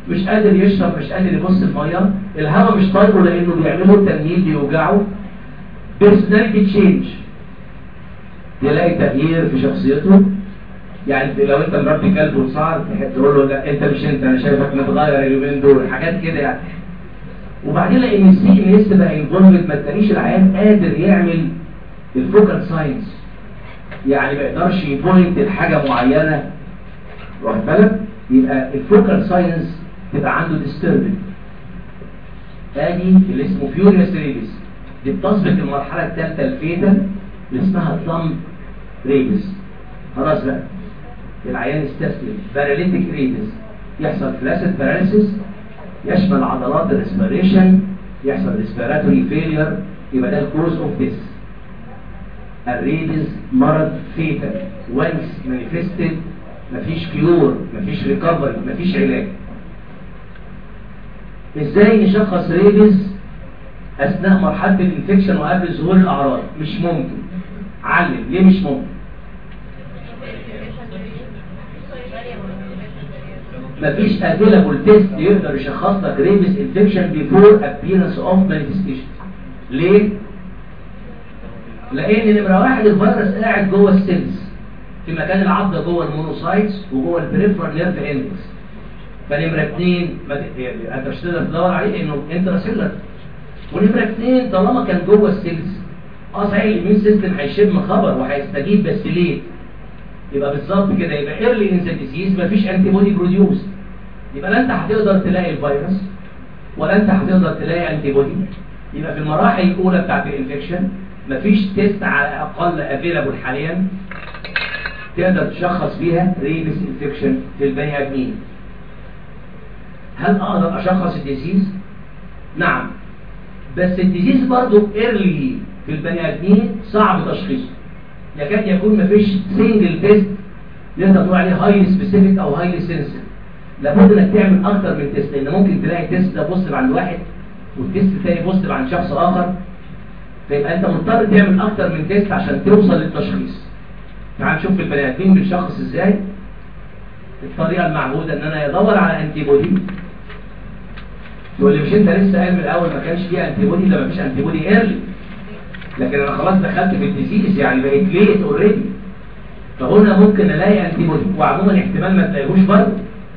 مش قادر يشرب مش قادر يبص الميه الهواء مش طايقه لانه بيعمله تنميل بيوجعه بيرسوناليتي تشينج تلاقي تغيير في شخصيته يعني لو انت مربي كلب وصعر تقول له لا انت مش انت انا شايفك متغير اليومين دول حاجات كده يعني وبعدين لان السي ان اس بقى انفولفد ما تلاقيش العيان قادر يعمل الفوكال ساينس يعني ما يقدرش يبوينت لحاجه معينه واخد بالك يبقى الفوكال ساينس تبقى عنده ديستربنج ادي اللي اسمه فيوريوس ريبس دي بتسبق المرحله الثالثه الفيتال اللي اسمها ثامب ريبس خلاص بقى العيان استسلم باراليتيك ريبس يحصل فلاسد باراليسيس يشمل عضلات الريسبيريشن يحصل ريسبيراتوري فيلير يبقى ده الكوز اوف ديس الريبس مرض فيتال وانس مانيفستد مفيش كيور مفيش ريكفري مفيش علاج ازاي نشخص ريبس اثناء مرحله الانفكشن وقبل ظهور الاعراض مش ممكن علم ليه مش ممكن مفيش افيلابل تيست يقدر يشخص لك ريبس انفكشن بيفور ابيرنس اوف مانيفستيشن ليه لان نمره واحد الفيروس قاعد جوه السيلز في مكان العضه جوه المونوسايتس وجوه البريفرال نيرف اندكس فنمره اثنين ما ت- يعني انت مش تقدر تدور عليه انه انتراسيلر ونمره اثنين طالما كان جوه السيلز اه صحيح الاميون سيستم هيشم خبر وهيستجيب بس ليه؟ يبقى بالظبط كده يبقى ايرلي ان ذا ديزيز مفيش انتي بودي بروديوس يبقى لا انت هتقدر تلاقي الفيروس ولا انت هتقدر تلاقي انتي بودي يبقى في المراحل الاولى بتاعت الانفكشن مفيش تيست على الاقل افيلابل حاليا تقدر تشخص بيها ريبس انفكشن في البني ادمين هل اقدر اشخص الديزيز نعم بس الديزيز برضو ايرلي في البني ادمين صعب تشخيصه يكاد يكون مفيش سنجل تيست نقدر نقول عليه هايلي سبيسيفيك او هايلي سنسيتيف لابد انك تعمل اكتر من تيست لان ممكن تلاقي تيست ده بوزيتيف عند واحد والتيست الثاني بوزيتيف عند شخص اخر فيبقى انت مضطر تعمل اكتر من تيست عشان توصل للتشخيص تعال نشوف البني ادمين بنشخص ازاي الطريقه المعهوده ان انا ادور على انتي بودي تقول لي مش انت لسه قايل من الاول ما كانش فيه انتي بودي ده ما فيش انتي بودي ايرلي لكن انا خلاص دخلت في الديزيز يعني بقيت ليت اوريدي فهنا ممكن الاقي انتي بودي وعموما احتمال ما تلاقيهوش برضه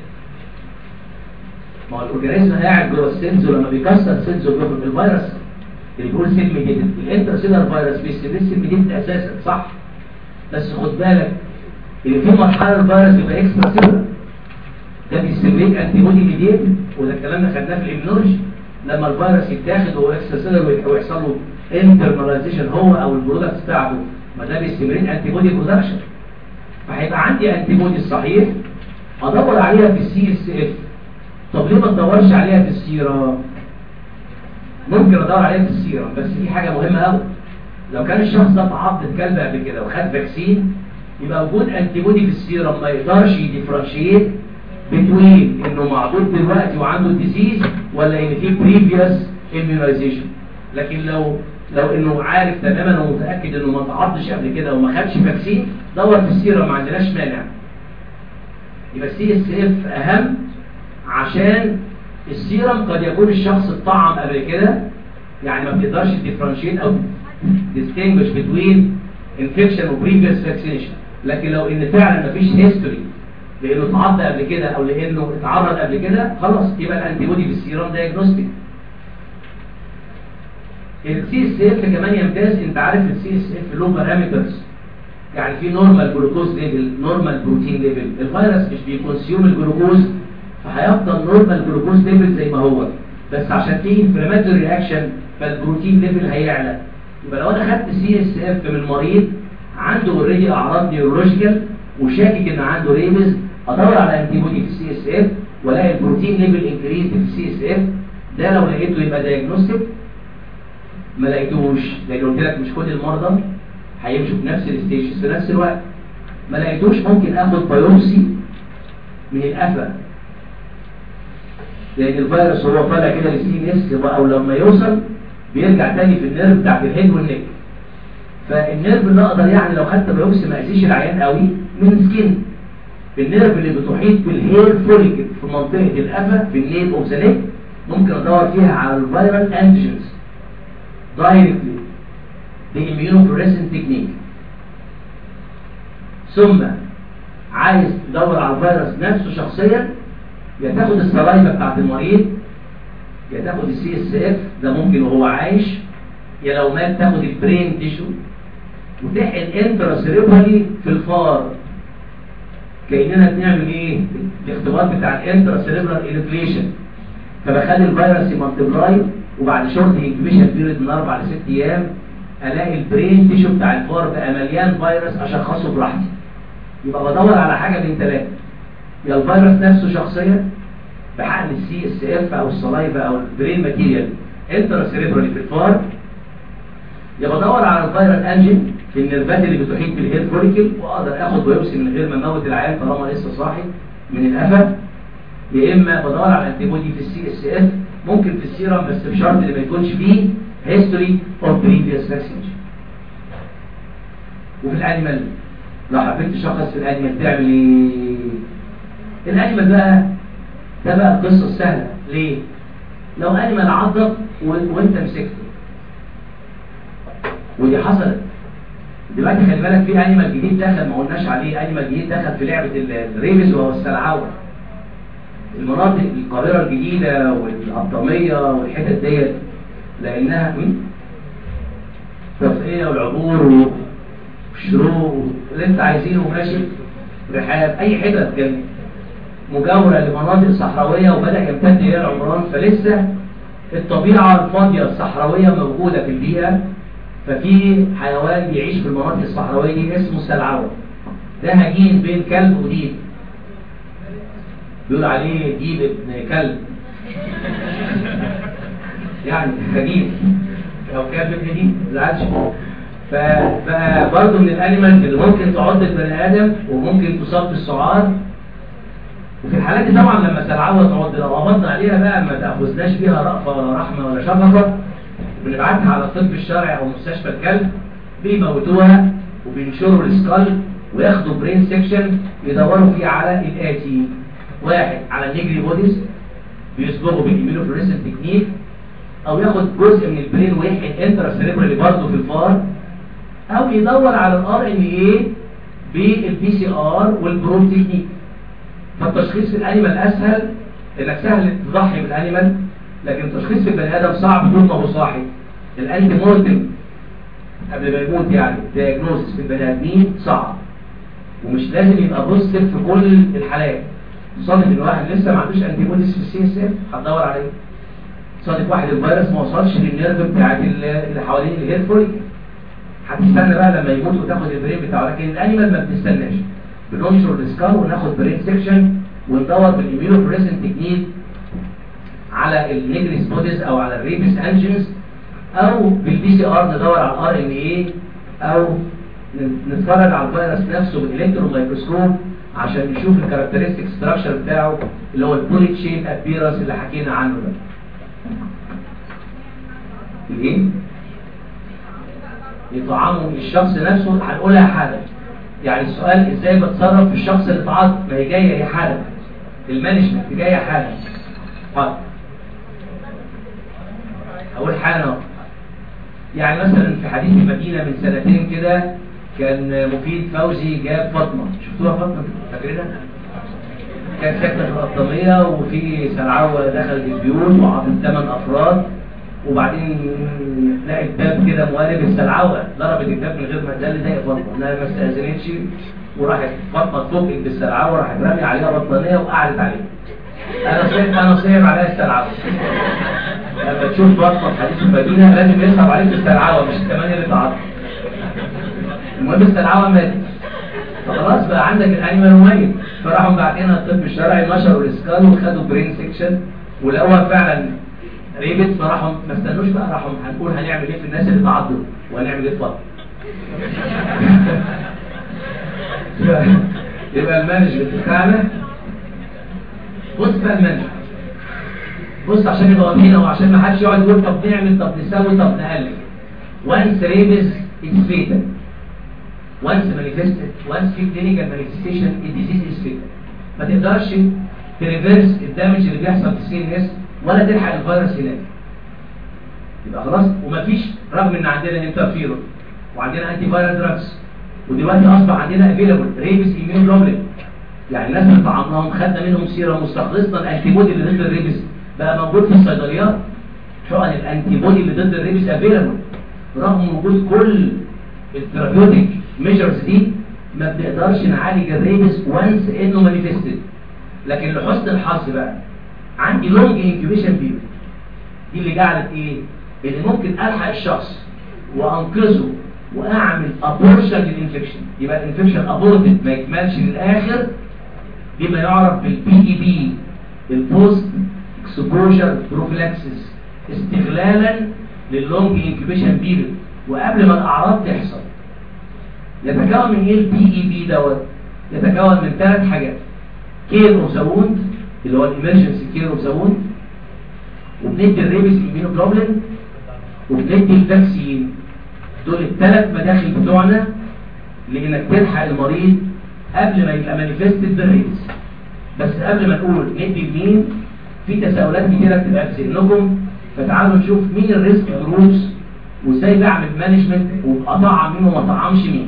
ما هو الاورجانيزم قاعد جوه السيلز ولما بيكسر سيلز وبيخرج الفيروس اللي بيقول سيل ميديتد الانترسيلر فيروس بيستمر سيل ميديتد اساسا صح بس خد بالك اللي في مرحله الفيروس يبقى اكسترا سيلر ده بيستمريك انتي بودي ميديتد وده الكلام ده خدناه في الاميونولوجي لما الفيروس يتاخد وهو اكسترا سيلر ويحصل له انترناليزيشن هو او البرودكت بتاعته ما ده بيستمرين انتي بودي برودكشن فهيبقى عندي انتي بودي الصحيح ادور عليها في السي اس اف طب ليه ما تدورش عليها في السيرة ممكن ادور عليها في السيرة بس في حاجة مهمة قوي لو كان الشخص ده تعض كلب قبل كده وخد فاكسين يبقى وجود انتي بودي في السيرة ما يقدرش يديفرنشيت بتوين انه معضود دلوقتي وعنده ديزيز ولا ان في بريفيوس immunization لكن لو لو انه عارف تماما ومتاكد انه ما تعضش قبل كده وما خدش فاكسين دور في السيرة ما عندناش مانع يبقى السي اس اف اهم عشان السيرم قد يكون الشخص اتطعم قبل كده يعني ما بتقدرش تديفرنشيت او distinguish between infection و previous vaccination لكن لو ان فعلا مفيش هيستوري لانه اتعض قبل كده او لانه اتعرض قبل كده خلاص يبقى الانتي بودي في السيرم دايجنوستيك السي اس اف كمان يمتاز انت عارف السي اس اف له بارامترز يعني في نورمال جلوكوز ليفل نورمال بروتين ليفل الفيروس مش بيكونسيوم الجلوكوز فهيفضل نورمال جلوكوز ليفل زي ما هو بس عشان في انفلاماتوري رياكشن فالبروتين ليفل هيعلى يبقى لو انا خدت سي اس اف من مريض عنده اوريدي اعراض نيورولوجيكال وشاكك ان عنده ريبز ادور على انتي بودي في السي اس اف والاقي البروتين ليفل انكريز في السي اس اف ده لو لقيته يبقى دايجنوستيك ما لقيتوش لان قلت لك مش كل المرضى هيمشوا في نفس الستيجز في نفس الوقت ما لقيتوش ممكن اخد بايوبسي من القفا لان الفيروس هو طالع كده للسي ان اس او لما يوصل بيرجع تاني في النيرف بتاعت الهيد والنك فالنيرف اللي اقدر يعني لو خدت بايوبسي ما اذيش العيان قوي من سكين بالنيرف اللي بتحيط بالهير فوليكل في منطقه القفا في النيل اوف ذا نيك ممكن ادور فيها على الفيرال انتيجنز دايركتلي باميونوفلوريسنت تكنيك ثم عايز تدور على الفيروس نفسه شخصيا يا تاخد السلايفه بتاعت المريض يا تاخد السي اس اف ده ممكن وهو عايش يا لو مات تاخد البرين تيشو وتحقن انترا سيريبرالي في الفار كاننا بنعمل ايه الاختبار بتاع الانترا سيريبرال انفليشن فبخلي الفيروس يمالتبلاي وبعد شورت انكبيشن بيريد من اربع لست ايام الاقي البرين تيشو بتاع الفار بقى مليان فيروس اشخصه براحتي يبقى بدور على حاجه من ثلاثه يا الفيروس نفسه شخصيا بحقن السي اس اف او الصلايفه او البرين ماتيريال انترا سيريبرالي في الفار يا بدور على الفيرال انجن في النيرفات اللي بتحيط بالهير فوليكل واقدر اخد بايوبسي من غير ما اموت العيان طالما لسه صاحي من القفا يا اما بدور على انتي بودي في السي اس اف ممكن في السيرم بس بشرط اللي ما يكونش فيه هيستوري اوف بريفيوس فاكسينيشن وفي الانيمال لو حبيت تشخص في الانيمال تعمل ايه الانيمال بقى ده بقى القصه السهله ليه لو انيمال عضك و- وانت مسكته ودي حصلت دلوقتي خلي بالك في انيمال جديد دخل ما قلناش عليه انيمال جديد دخل في لعبه ال- الريبز وهو السلعوه المناطق القاهره الجديده والقطاميه والحتت ديت لانها التوفيقيه والعبور والشروق اللي انت عايزينه ماشي رحاب اي حتت كان مجاوره لمناطق صحراويه وبدا يمتد الى العمران فلسه الطبيعه الفاضيه الصحراويه موجوده في البيئه ففي حيوان بيعيش في المناطق الصحراويه دي اسمه السلعوه ده هجين بين كلب وديب بيقول عليه ديب ابن كلب يعني هجين لو كلب ابن ديب ما تزعلش فبقى برضه من الانيمال اللي ممكن تعض البني ادم وممكن تصاب بالسعار وفي الحالات دي طبعا لما سلعوه تعض لو قبضنا عليها بقى ما تاخذناش فيها رأفه ولا رحمه ولا شفقه بنبعتها على الطب الشرعي او مستشفى الكلب بيموتوها وبينشروا السكال وياخدوا برين سيكشن يدوروا فيه على الاتي واحد على النيجري بوديز بيصبغوا بالإيمينوفلوريسنت تكنيك او ياخد جزء من البرين ويحقن انترا سيريبرالي برضه في الفار او يدور على الار ان ايه بالبي سي ار والبروب تكنيك فالتشخيص في الانيمال اسهل انك سهل تضحي بالانيمال لكن التشخيص في البني ادم صعب طول ما هو صاحي الانتي مورتم قبل ما يموت يعني دياجنوستس في البني ادمين صعب ومش لازم يبقى بوزيتيف في كل الحالات صادف ان واحد لسه ما عندوش انتي بوديز في السي اس اف هتدور على ايه صادف واحد الفيروس ما وصلش للنيرف بتاعت اللي حوالين الهير فوليك هتستنى بقى لما يموت وتاخد البرين بتاعه لكن الانيمال ما بتستناش بننشر السكار وناخد برين سيكشن وندور بالاميونو بريسنت تكنيك على النيجريس بوديز او على الريبس انجنز او بالبي سي ار ندور على الار ان اي او نتفرج على الفيروس نفسه بالالكترون مايكروسكوب عشان نشوف الكاركترستيك ستراكشر بتاعه اللي هو البوليت شيب ابيرنس اللي حكينا عنه ده الايه يطعمه الشخص نفسه هنقولها حالا يعني السؤال ازاي بتصرف في الشخص اللي اتعاض ما هي جايه هي حالا المانجمنت جايه حالا حاضر اقول حالا اهو يعني مثلا في حديث المدينه من سنتين كده كان مفيد فوزي جاب فاطمه شفتوها فاطمه فاكرينها كان ساكنه في القطاميه وفي سلعوه دخلت البيوت وعطت ثمان افراد وبعدين لقت باب كده موالب السلعوه ضربت الباب من غير ما ده اللي ضايق فاطمه انها ما استاذنتش وراحت فاطمه تفوق بالسلعوه راحت رامي عليها بطانيه وقعدت عليها انا صيب انا صيب عليها السلعوه لما تشوف فاطمه في حديث المدينه لازم يصعب عليك السلعوه مش الثمانيه اللي تعاطوا المهم السلعوه ماتت فخلاص بقى عندك الانيمال ميت فراحوا بعدين الطب الشرعي نشروا الاسكان وخدوا برين سيكشن ولقوها فعلا ريبت فراحوا ما استنوش بقى راحوا هنقول هنعمل ايه في الناس اللي تعضوا وهنعمل ايه في فاطمه يبقى المانجمنت بتاعنا بص بقى المانجمنت بص عشان يبقى واضحين او عشان ما حدش يقعد يقول طب نعمل طب نسوي طب نقلل وانس ريبز اتس فيتال وانس مانيفستد وانس في كلينيكال مانيفستيشن الديزيز از فيك ما تقدرش تريفيرس الدامج اللي بيحصل في السي ان اس ولا تلحق الفيروس هناك يبقى خلاص ومفيش رغم ان عندنا انترفيرون وعندنا انتي فايرال دراجز ودلوقتي اصبح عندنا افيلابل ريبس ايميون جلوبولين يعني الناس اللي طعمناهم خدنا منهم سيره مستخلصنا الانتي بودي اللي ضد الريبس بقى موجود في الصيدليات حقن الانتي بودي اللي ضد الريبس افيلابل رغم وجود كل الثيرابيوتيك ميجرز دي ما بنقدرش نعالج الريبس وانس انه مانيفستد لكن لحسن الحظ بقى عندي لونج انكيوبيشن بيريود دي اللي جعلت ايه ان ممكن الحق الشخص وانقذه واعمل ابورشن للانفكشن يبقى الانفكشن ابورتد ما يكملش للاخر بما يعرف بالبي اي بي البوست اكسبوجر بروفيلاكسيس استغلالا لللونج انكيوبيشن بيريود وقبل ما الاعراض تحصل يتكون من ايه البي اي بي دوت يتكون من ثلاث حاجات كير اوف ذا ووند اللي هو الامرجنسي كير اوف ذا ووند وبندي الريبس immunoglobulin وبندي الفاكسين دول الثلاث مداخل بتوعنا لانك تلحق المريض قبل ما يبقى مانيفستد بالريبس بس قبل ما نقول ندي لمين في تساؤلات كتيره بتبقى في ذهنكم فتعالوا نشوف مين الريسك جروبس وازاي بعمل مانجمنت واطعم مين وما اطعمش مين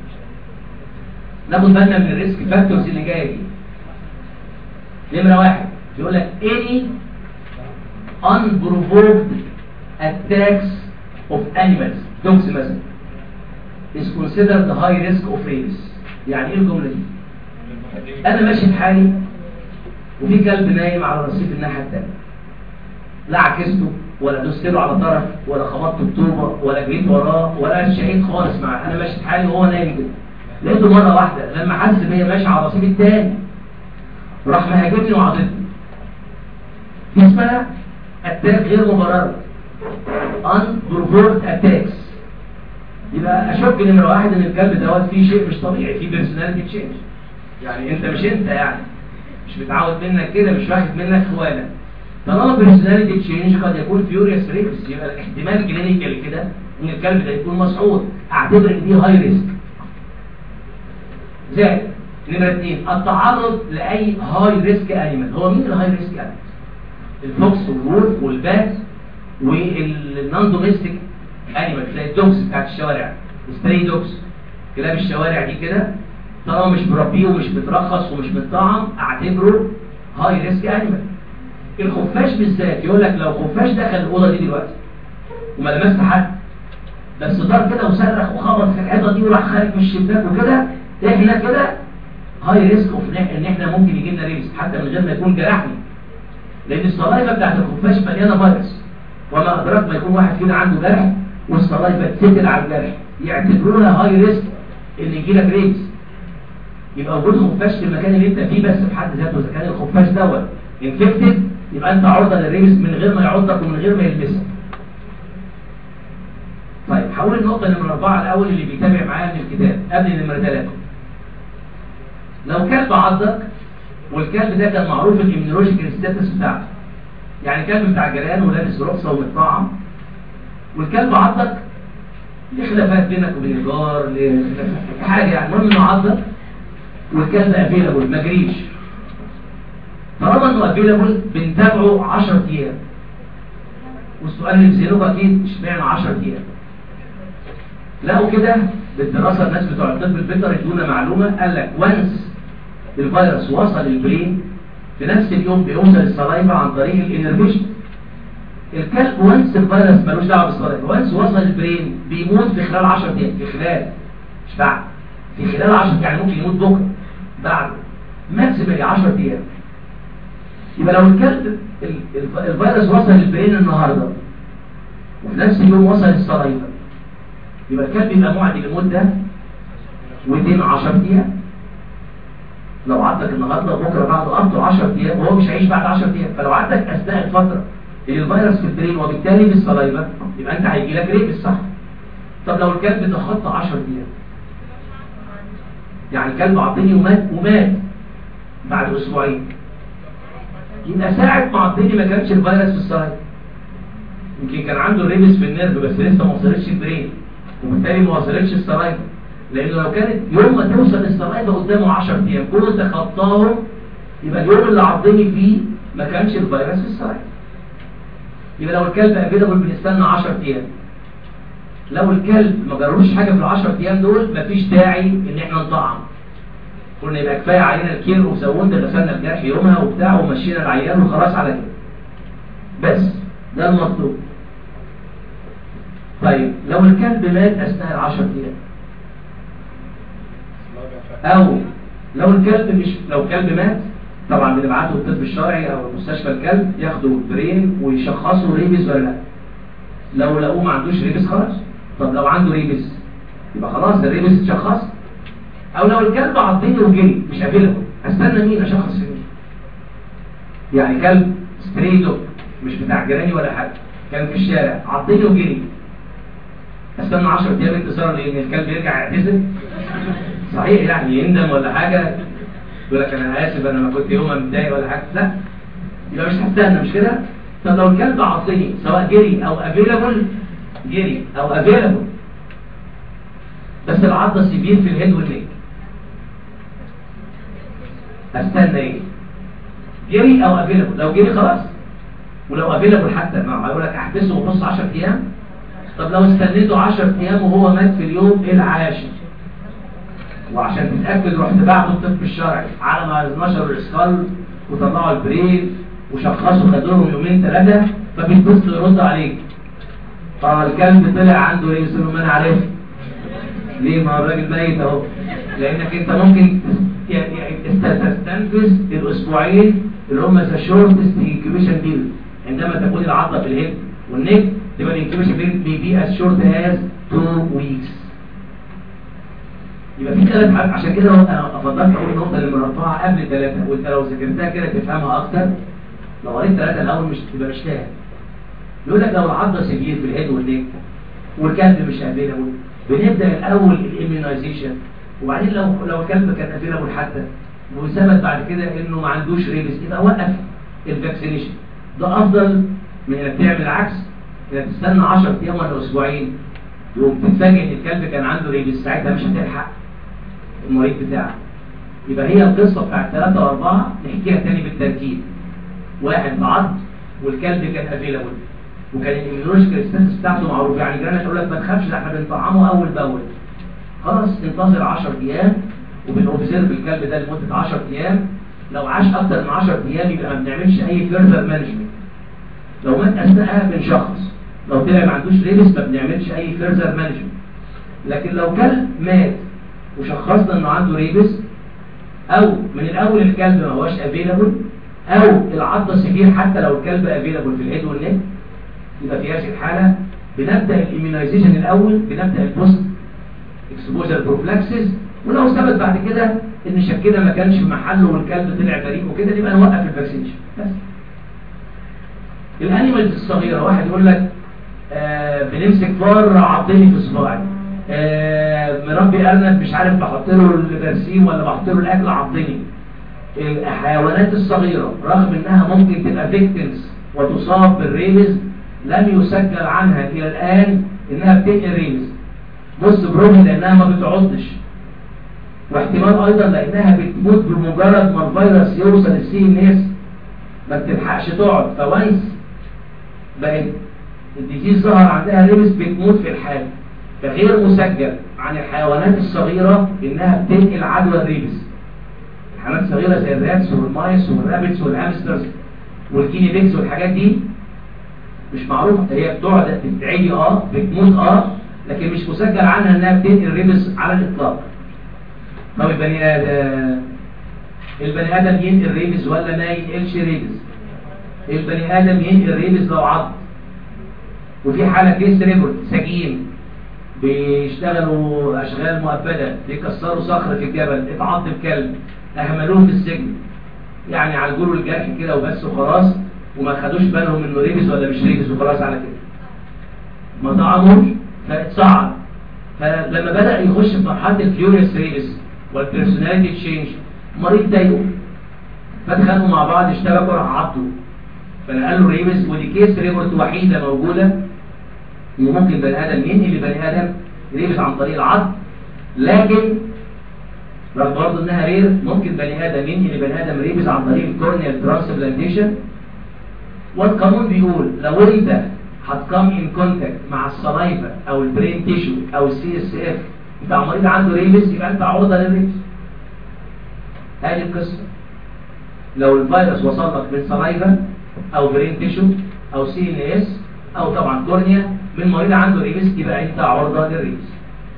ناخد بالنا من الريسك فاكتورز اللي جايه دي نمره واحد بيقول لك any unprovoked attacks of animals dogs مثلا is considered the high risk of rabies يعني ايه الجمله دي انا ماشي في حالي وفي كلب نايم على رصيف الناحيه الثانيه لا عكسته ولا دوست له على طرف ولا خبطت بطوبه ولا جريت وراه ولا شهيت خالص معاه انا ماشي في حالي وهو نايم كده لقيته مره واحده لما حس بيا ماشي على الرصيف الثاني راح مهاجمني وعضتني دي اسمها اتاك غير مبرر unprovoked attacks يبقى اشك نمره واحد ان الكلب دوت فيه شيء مش طبيعي فيه بيرسوناليتي تشينج يعني انت مش انت يعني مش متعود منك كده مش واخد منك خوانه طالما بيرسوناليتي تشينج قد يكون فيوريوس ريبس يبقى الاحتمال كلينيكال كده ان الكلب ده يكون مسعود اعتبر ان دي هاي ريسك زائد نمرة اثنين التعرض لأي هاي ريسك أنيمال هو مين الهاي ريسك أنيمال؟ الفوكس والولف والبات والنون دوميستيك أنيمال زي الدوكس بتاعت الشوارع ستري دوكس كلاب الشوارع دي كده طالما مش مربيه ومش مترخص ومش متطعم اعتبره هاي ريسك أنيمال الخفاش بالذات يقول لك لو خفاش دخل الأوضة دي دلوقتي وما لمست حد بس دار كده وصرخ وخبط في الحيطة دي وراح خارج من الشباك وكده احنا كده هاي ريسك اوف ان احنا ممكن يجي لنا ريسك حتى من غير ما يكون جرحني لان الصلايفه بتاعت الخفاش مليانه فيروس وما ادراك ما يكون واحد فينا عنده جرح والصلايفه تسدل على الجرح يعتبروها هاي ريسك ان يجي لك ريسك يبقى وجود خفاش في المكان اللي انت فيه بس في حد ذاته اذا كان الخفاش دوت انفكتد يبقى انت عرضه للريسك من غير ما يعضك ومن غير ما يلمسك طيب هقول النقطه نمره اربعه الاول اللي بيتابع معايا من الكتاب قبل نمره ثلاثه لو كلب عضك والكلب ده كان معروف الاميونولوجيكال ستاتس بتاعته يعني كلب بتاع جيران ولابس رخصه ومتطعم والكلب عضك ليه خلافات بينك وبين الجار ليه حاجه يعني المهم انه عضك والكلب افيلابل ما جريش طالما انه افيلابل بنتابعه 10 ايام والسؤال اللي في ذهنك اكيد اشمعنى 10 ايام لقوا كده بالدراسه الناس بتوع الطب البيطري ادونا معلومه قال لك وانس الفيروس وصل البرين في نفس اليوم بيوصل الصلايفه عن طريق الانرفيشن الكلب وانس الفيروس ملوش دعوه بالصلايفه وانس وصل البرين بيموت في خلال 10 ايام في خلال مش بعد في خلال 10 يعني ممكن يموت بكره بعد ماكسيمالي 10 ايام يبقى لو الكلب الفيروس وصل البرين النهارده وفي نفس اليوم وصل الصلايفه يبقى الكلب يبقى معدي لمده ودين 10 ايام لو عدك النهارده بكره بعده افضل 10 ايام وهو مش هيعيش بعد 10 ايام فلو عدك اثناء الفتره اللي الفيروس في البرين وبالتالي في الصلايفه يبقى انت هيجي لك ريبس صح طب لو الكلب تخطى 10 ايام يعني كلب عضني ومات ومات بعد اسبوعين يبقى ساعه ما عضني ما كانش الفيروس في الصلايفه يمكن كان عنده ريبس في النيرف بس لسه ما وصلتش البرين وبالتالي ما وصلتش الصلايفه لانه لو كانت يوم ما توصل للسرايفه قدامه 10 ايام كله تخطاهم يبقى اليوم اللي عضني فيه ما كانش الفيروس في السرايفه يبقى لو الكلب افيلابل بنستنى 10 ايام لو الكلب ما جربوش حاجه في ال 10 ايام دول مفيش داعي ان احنا نطعم قلنا يبقى كفايه علينا الكير وزودنا غسلنا الجرح يومها وبتاع ومشينا العيان وخلاص على كده بس ده المطلوب طيب لو الكلب مات اثناء ال 10 ايام او لو الكلب مش لو الكلب مات طبعا بنبعته الطب الشرعي او مستشفى الكلب ياخدوا برين ويشخصوا ريبس ولا لا لو لقوه ما عندوش ريبس خلاص طب لو عنده ريبس يبقى خلاص ده الريبس اتشخص او لو الكلب عضني وجري مش افيلبل استنى مين اشخص في مين يعني كلب ستريتو مش بتاع جيراني ولا حاجه كان في الشارع عضني وجري استنى 10 ايام انتصار لان الكلب يرجع يعتذر صحيح يعني يندم ولا حاجه يقول لك انا اسف انا ما كنت يوم متضايق ولا حاجه لا يبقى مش هستنى مش كده طب لو الكلب عضني سواء جري او افيلبل جري او افيلبل بس العضه سيفير في الهيد والنيك استنى ايه جري او افيلبل لو جري خلاص ولو افيلبل حتى ما هقول لك احبسه ونص 10 ايام طب لو استنيته 10 ايام وهو مات في اليوم العاشر وعشان تتاكد رحت بعته الطب الشرعي على ما نشروا الاسكال وطلعوا البرين وشخصوا خدوا لهم يومين ثلاثه فبيتصل يرد عليك فالكلب طلع عنده ايه يقول ما انا عارف ليه ما هو الراجل ميت اهو لانك انت ممكن يعني تستنفذ الاسبوعين اللي هم ذا شورتست انكيوبيشن بيريد عندما تكون العضله في الهيد والنك تبقى الانكيوبيشن بيريد بي از شورت از 2 ويكس يبقى في ثلاث حاجات عشان كده انا افضلت اقول النقطه اللي مرفوعه قبل ثلاثه وانت لو ذاكرتها كده تفهمها اكتر لو قريت ثلاثه الاول مش تبقى مش فاهم يقول لك لو العضله سيفير في الهيد والنك والكلب مش افيلابل بنبدا الاول الاميونايزيشن وبعدين لو لو الكلب كان افيلابل حتى وثبت بعد كده انه ما عندوش ريبس يبقى وقف الفاكسينيشن ده افضل من انك تعمل العكس انك تستنى 10 ايام ولا اسبوعين يقوم تتفاجئ ان الكلب كان عنده ريبس ساعتها مش هتلحق المريض بتاعك يبقى هي القصه بتاعت ثلاثه واربعه نحكيها تاني بالترتيب واحد عض والكلب كان افيلابل وكان الاميونولوجيكال ستاتس بتاعته معروف يعني جيرانك يقول لك ما تخافش ده احنا بنطعمه اول باول خلاص انتظر 10 ايام وبنوبزرف الكلب ده لمده 10 ايام لو عاش اكتر من 10 ايام يبقى ما بنعملش اي فيرذر مانجمنت لو مات اثناءها بنشخص لو طلع ما عندوش ريبس ما بنعملش اي فيرذر مانجمنت لكن لو كلب مات وشخصنا انه عنده ريبس او من الاول الكلب ما هوش افيلابل او العضه سفير حتى لو الكلب افيلابل في الهيد والنك يبقى في هذه الحاله بنبدا الاميونايزيشن الاول بنبدا البوست اكسبوجر بروفلاكسيس ولو ثبت بعد كده ان شكنا ما كانش في محله والكلب طلع بريء وكده نبقى نوقف الفاكسينيشن بس الانيمالز الصغيره واحد يقول لك آه بنمسك فار عضني في صباعي آه مربي ارنب مش عارف بحط له البرسيم ولا بحط له الاكل عضني الحيوانات الصغيره رغم انها ممكن تبقى فيكتيمز وتصاب بالريبز لم يسجل عنها الى الان انها بتنقل ريبز بص برومي لانها ما بتعضش واحتمال ايضا لانها بتموت بمجرد ما الفيروس يوصل السي ان اس ما بتلحقش تقعد فوانس بقت الديزيز ظهر عندها ريبس بتموت في الحال فغير مسجل عن الحيوانات الصغيرة انها بتنقل عدوى الريبس الحيوانات الصغيرة زي الرابس والمايس والرابتس والهامسترز والكيني بيكس والحاجات دي مش معروفة هي بتقعد بتعدي اه بتموت اه لكن مش مسجل عنها انها بتنقل ريبس على الاطلاق طب البني ادم البني ادم ينقل ريبس ولا ما ينقلش ريبس البني ادم ينقل ريبس لو عض وفي حالة كيس ريبورت سجين بيشتغلوا اشغال مؤبدة بيكسروا صخر في الجبل اتعض بكلب اهملوه في السجن يعني عالجوا الجرح كده وبس وخلاص وما خدوش بالهم انه ريبس ولا مش ريبس وخلاص على كده ما طعموش فاتصعد فلما بدأ يخش في مرحلة الفيوريس ريبس والبيرسوناليتي تشينج مريض ضايقه فاتخانقوا مع بعض اشتبكوا راح عضوا فنقل له ريبس ودي كيس ريبورت وحيدة موجودة ممكن بني ادم ينقل لبني ادم ريبس عن طريق العض لكن رغم برضه انها رير ممكن بني ادم ينقل لبني ادم ريبز عن طريق الكورنيال ترانسبلانتيشن والقانون بيقول لو انت هتكم ان كونتاكت مع السلايفا او البرين تيشو او السي اس اف بتاع مريض عنده ريبز يبقى انت عرضه للريبز هذه القصه لو الفيروس وصل لك من سلايفا او برين تيشو او سي ان اس او طبعا كورنيا من مريض عنده ريبز يبقى انت عرضه للريبز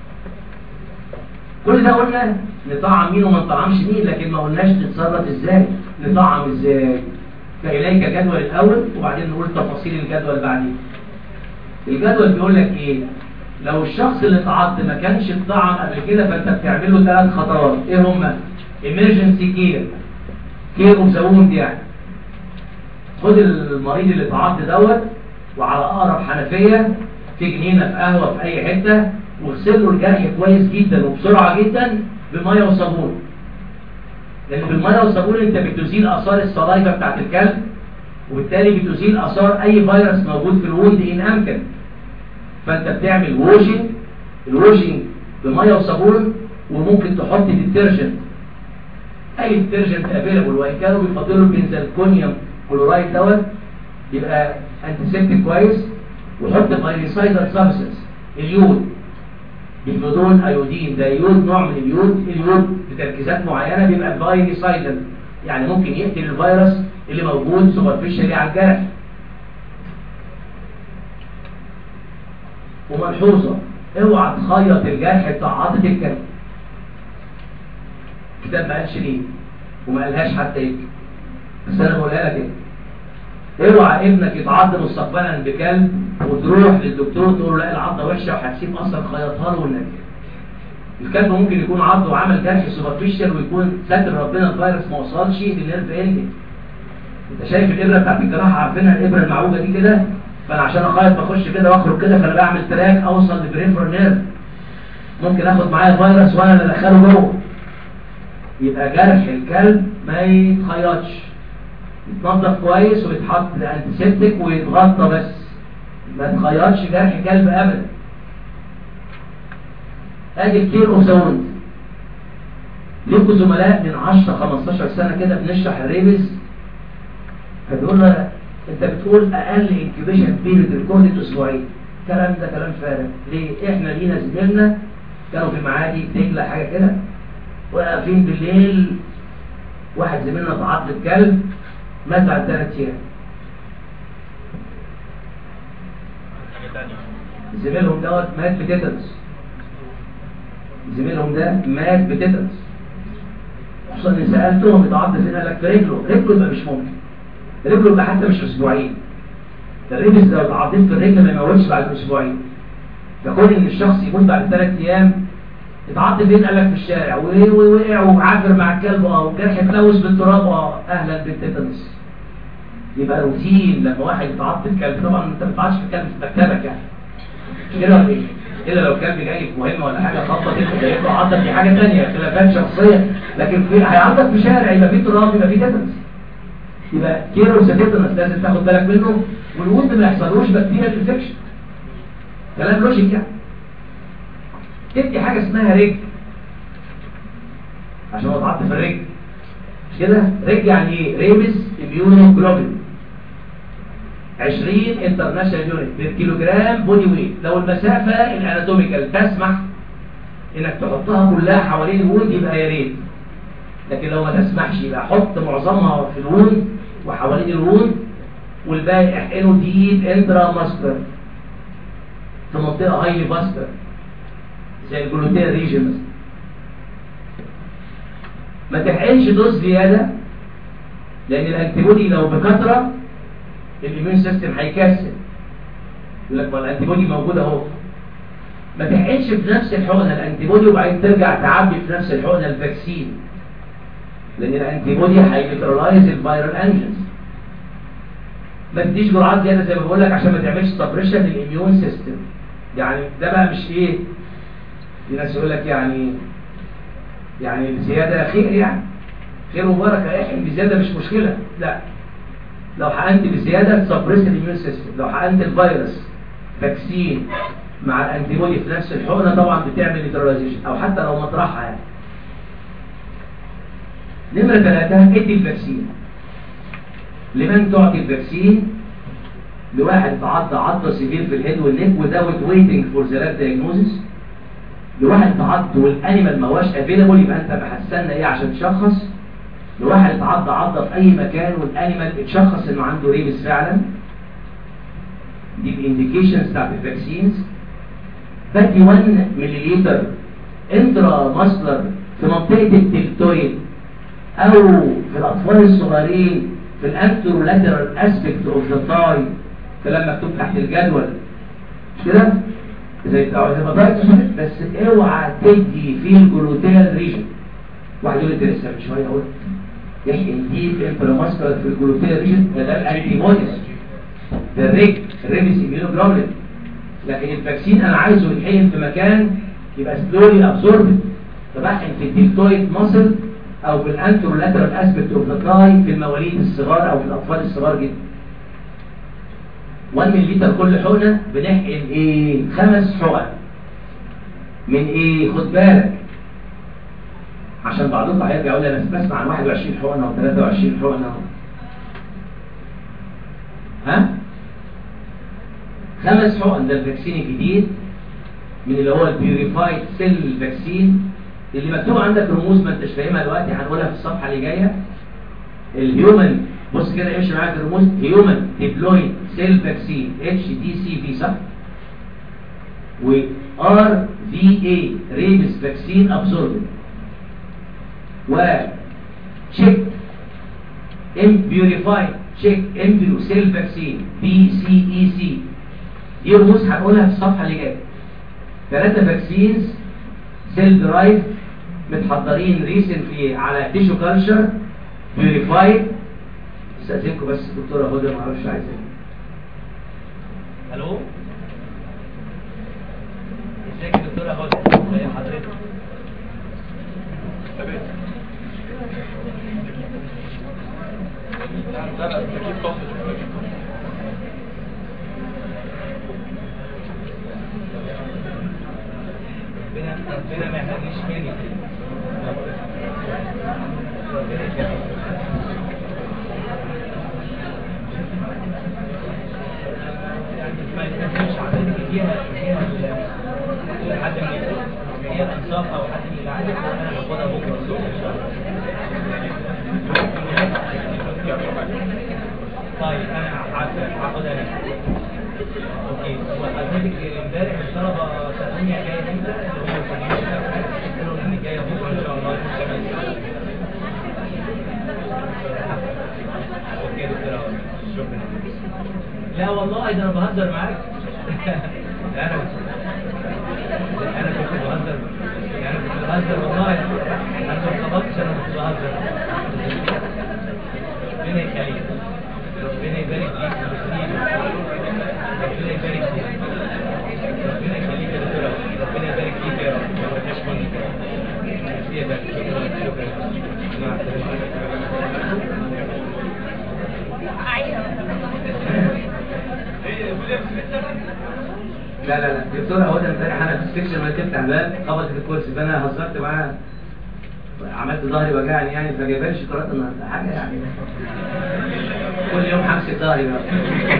كل ده قلنا نطعم مين وما نطعمش مين لكن ما قلناش نتصرف ازاي نطعم ازاي فإليك جدول الأول وبعدين نقول تفاصيل الجدول بعدين الجدول بيقول لك ايه لو الشخص اللي اتعض ما كانش اتطعم قبل كده فانت بتعمل له ثلاث خطوات ايه هما emergency care care of the wound يعني خد المريض اللي اتعض دوت وعلى اقرب حنفيه في جنينه في قهوه في اي حته واغسل له الجرح كويس جدا وبسرعه جدا بميه وصابون لان بالميه والصابون انت بتزيل اثار الصلايفه بتاعت الكلب وبالتالي بتزيل اثار اي فيروس موجود في الوند ان امكن فانت بتعمل ووشنج الووشنج بميه وصابون وممكن تحط ديترجنت اي ديترجنت افيلبل وان كانوا بيفضلوا البنزلكونيوم كلورايد دوت يبقى انتيسيبتيك كويس وحط فايروسايدر سبستنس اليود بيفيدون ايودين ده يود نوع من اليود اليود بتركيزات معينه بيبقى فايروسايدل يعني ممكن يقتل الفيروس اللي موجود سوبرفيشالي على الجرح وملحوظه اوعى تخيط الجرح بتاع عضله الكلب الكتاب ما قالش ليه وما قالهاش حتى ايه بس انا بقولها لك ايه اوعى ابنك يتعض مستقبلا بكلب وتروح للدكتور تقول له لا العضه وحشه وهتسيب اصلا خيطها له والنبي الكلب ممكن يكون عض وعمل جرح سوبرفيشال ويكون ستر ربنا الفيروس ما وصلش للنيرف اندنج انت شايف الابره بتاعت الجراحه عارفينها الابره المعوجه دي كده فانا عشان اخيط بخش كده واخرج كده فانا بعمل تراك اوصل لبريفر نيرف ممكن اخد معايا فيروس وانا اللي ادخله جوه يبقى جرح الكلب ما يتخيطش يتنضف كويس ويتحط انتيسيبتيك ويتغطى بس ما تخيطش جرح كلب ابدا ادي الكير اوف ذا ووند ليكوا زملاء من 10 15 سنه كده بنشرح الريبز فبيقول له انت بتقول اقل انكيوبيشن بيريد لمده اسبوعين الكلام ده كلام فارغ ليه احنا لينا زميلنا كانوا في المعادي تجلى حاجه كده واقفين بالليل واحد زميلنا تعض الكلب مات بعد ثلاث ايام زميلهم دوت مات بتيتنس زميلهم ده مات بتيتنس خصوصا ان سالتهم اتعض فين قال لك في رجله رجله يبقى مش ممكن رجله يبقى حتى مش اسبوعين ده الريبس لو اتعضيت في الرجل ما يموتش بعد اسبوعين فكون ان الشخص يموت بعد ثلاث ايام اتعض فين قال لك في الشارع ووقع وعافر مع الكلب اه وجرح اتلوث بالتراب اه اهلا بالتيتنس يبقى روتين لما واحد يتعض في الكلب طبعا انت ما بتعضش في الكلب في مكتبك يعني مش كده ولا ايه؟ الا لو كلب جاي في مهمه ولا حاجه خبط انت جاي له عضك دي حاجه ثانيه خلافات شخصيه لكن في هيعضك في شارع يبقى في تراب يبقى في تيتنس يبقى كيروس تيتنس لازم تاخد بالك منه والود ما يحصلوش بكتيريا انفكشن كلام لوجيك يعني تدي حاجه اسمها رج عشان هو اتعض في الرجل مش كده رج يعني ايه ريبس اميونو جلوبين 20 انترناشونال يونت بالكيلوجرام بودي ويت لو المسافه الاناتوميكال تسمح انك تحطها كلها حوالين الوند يبقى يا ريت لكن لو ما تسمحش يبقى حط معظمها في الوند وحوالين الوند والباقي احقنه ديب انترا ماستر في منطقه هايلي باستر زي الجلوتين ريجنز ما تحقنش دوز زياده لان الانتيبودي لو بكثره الاميون سيستم هيكسل يقول لك ما الانتيبودي موجود اهو ما تحقنش في نفس الحقنه الانتيبودي وبعدين ترجع تعبي في نفس الحقنه الفاكسين لان الانتيبودي هينيوترلايز الفيرال انجنز ما تديش جرعات زياده زي ما بقول لك عشان ما تعملش سبريشن للاميون سيستم يعني ده بقى مش ايه في ناس يقول لك يعني يعني الزياده خير يعني خير وبركه احقن بزياده مش مشكله لا لو حقنت بزياده تسبريس الاميون سيستم لو حقنت الفيروس فاكسين مع الانتي بودي في نفس الحقنه طبعا بتعمل نيتراليزيشن او حتى لو مطرحها يعني نمره ثلاثة ادي الفاكسين لمن تعطي الفاكسين لواحد تعضى عضة سيفير في الهيد والنيك without waiting for the lab diagnosis لواحد تعض والانيمال ما هواش افيلابل يبقى انت بحسنا ايه عشان تشخص لواحد اتعضى عضة في اي مكان والانيمال اتشخص انه عنده ريبس فعلا دي الانديكيشنز بتاعت الفاكسينز بدي 1 مليلتر انترا ماسلر في منطقة التلتويد او في الاطفال الصغيرين في الانترولاترال اسبكت اوف ذا تاي كلام مكتوب تحت الجدول مش كده زي بتاع الهيباتايتس بس اوعى تدي في الجلوتيال ريجن واحد يقول لي انت لسه من شويه قلت يحقن ديب انتراماسكولار في الجلوتيال ريجن ده الانتي بوديز ده الريج الريبس اميونوجلوبولين لكن الفاكسين انا عايزه يتحقن في مكان يبقى سلولي ابسوربد فبحقن في الديبتويد ماسل او في الانترولاترال اسبكت اوف ذا تاي في المواليد الصغار او في الاطفال الصغار جدا 1 مللتر كل حقنه بنحقن ايه خمس حقن من ايه خد بالك عشان بعضكم هيرجع يقول لي انا بسمع عن 21 حقنه و23 حقنه ها خمس حقن ده الفاكسين الجديد من اللي هو البيوريفايد سيل فاكسين اللي مكتوب عندك رموز ما انتش فاهمها دلوقتي هنقولها في الصفحه اللي جايه الهيومن بص كده امشي معاك الرموز هيومن ديبلويد سيل فاكسين اتش دي سي في صح و ار في اي ريبس فاكسين ابسوربن و تشيك ام بيوريفايد تشيك امبريو سيل فاكسين بي سي اي سي دي رموز هنقولها في الصفحه اللي جايه ثلاثه فاكسينز سيل درايف متحضرين ريسنتلي على تيشو كلتشر بيوريفايد استاذنكم بس الدكتوره هدى ما اعرفش عايزه ايه الو ازيك يا دكتوره هدى ازي حضرتك لا لا اكيد فاصل ربنا ربنا ما يحرجنيش مني ربنا يكرمك ما يتكلمش عن فيها فيها حد من هي الانصاف او حد من اللي عندك وانا هاخدها بكره الصبح ان شاء الله طيب انا هاخدها لك اوكي هو حضرتك امبارح الطلبه سالوني جايه امتى اللي هم كانوا قلت لهم ان جايه بكره ان شاء الله يوم الخميس اوكي يا دكتوره شكرا لا والله ده انا بهزر معاك انا انا كنت بهزر يعني كنت بهزر والله انا ما خبطتش انا كنت بهزر ربنا يخليك ربنا يبارك فيك ويسلمك ربنا يبارك فيك ربنا يخليك يا دكتور ربنا يبارك فيك يا رب ما تبقاش منك يا رب شكرا شكرا مع السلامه لا لا لا دكتورة هدى امبارح انا في السكشن ما تفتح باب خبطت الكرسي فانا هزرت معاها عملت ظهري وجعني يعني فجايبه لي شوكولاته النهارده حاجه يعني كل يوم همسك ظهري بقى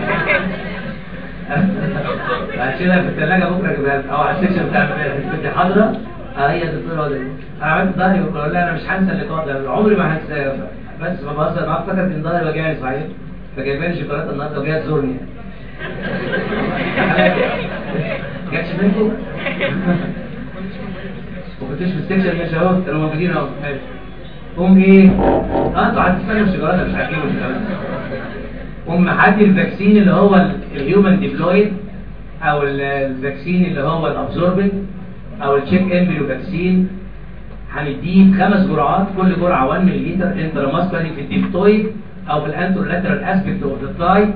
هشيلها في الثلاجه بكره اجيبها لك او على السكشن بتاع امبارح كنت حاضره اه هي الدكتوره هدى انا عملت ظهري بكره لا انا مش هنسى اللقاء ده عمري ما هنساه بس ما بهزر معاها افتكرت ان ظهري وجعني صحيح فجايبه لي شوكولاته النهارده وجايه تزورني جاتش منكم؟ ما كنتش في السكشن ماشي اهو كانوا موجودين اهو حلو. قوم ايه؟ اه انتوا هتستنوا الشوكولاته مش هتجيبوا الشوكولاته قوم محدي الفاكسين اللي هو ال- الهيومن ديبلويد او ال- الفاكسين اللي هو الابزوربنت او التشيك امبريو فاكسين هنديه خمس جرعات كل جرعه 1 مللتر انتراماسكولي في الديبتويد او في الانترولاترال اسبكت اوف ذا تاي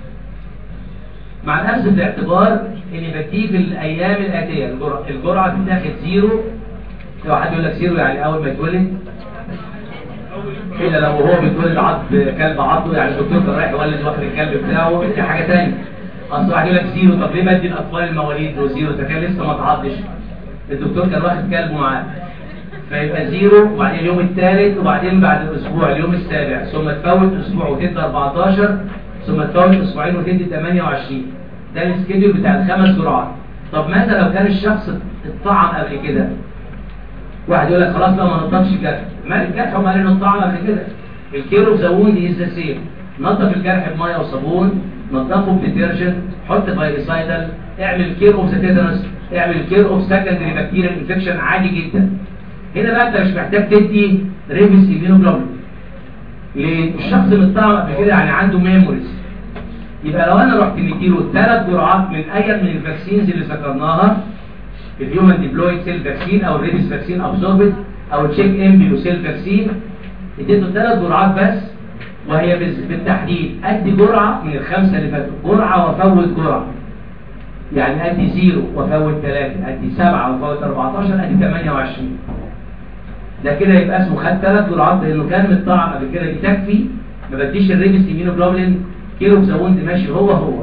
مع نفس الاعتبار ان بديه في الايام الاتيه الجرعه الجرعه بتاخد زيرو لو حد يقول لك زيرو يعني اول ما يتولد الا لو هو بيتولد عض كلب عضه يعني الدكتور كان رايح يولد واخد الكلب بتاعه دي حاجه ثانيه اصل واحد يقول لك زيرو طب ليه بدي الاطفال المواليد دول زيرو ده كان لسه ما اتعضش الدكتور كان واخد كلبه معاه فيبقى زيرو وبعدين اليوم الثالث وبعدين بعد الاسبوع اليوم السابع ثم تفوت اسبوع وتدي 14 ثم تفوت اسبوعين وتدي 28 ده السكيدول بتاع الخمس جرعات طب ماذا لو كان الشخص اتطعم قبل كده واحد يقول لك خلاص بقى ما نضفش الجرح ما الجرح وما لانه اتطعم قبل كده الكيرو زون دي از سيم نظف الجرح بميه وصابون نظفه بديترجنت حط فايروسايدال اعمل كير اوف تيتانوس اعمل كير اوف سكندري بكتيريال انفكشن عادي جدا هنا بقى انت مش محتاج تدي ريبس ايميونوجلوبولين ليه الشخص متطعم قبل كده يعني عنده ميموريز يبقى لو انا رحت مديله ثلاث جرعات من اي من الفاكسينز اللي ذكرناها الهيومن ديبلويد سيل فاكسين او الريبس فاكسين ابزوربد او التشيك امبيو سيل فاكسين اديته ثلاث جرعات بس وهي بز- بالتحديد ادي جرعه من الخمسه اللي فاتوا جرعه وافوت جرعه يعني ادي زيرو وافوت ثلاثه ادي سبعه وافوت 14 ادي 28 ده كده يبقى اسمه خد ثلاث جرعات لانه كان متطعم قبل كده دي تكفي ما بديش الريبس ايميونوجلوبولين كيلو بزوند ماشي هو هو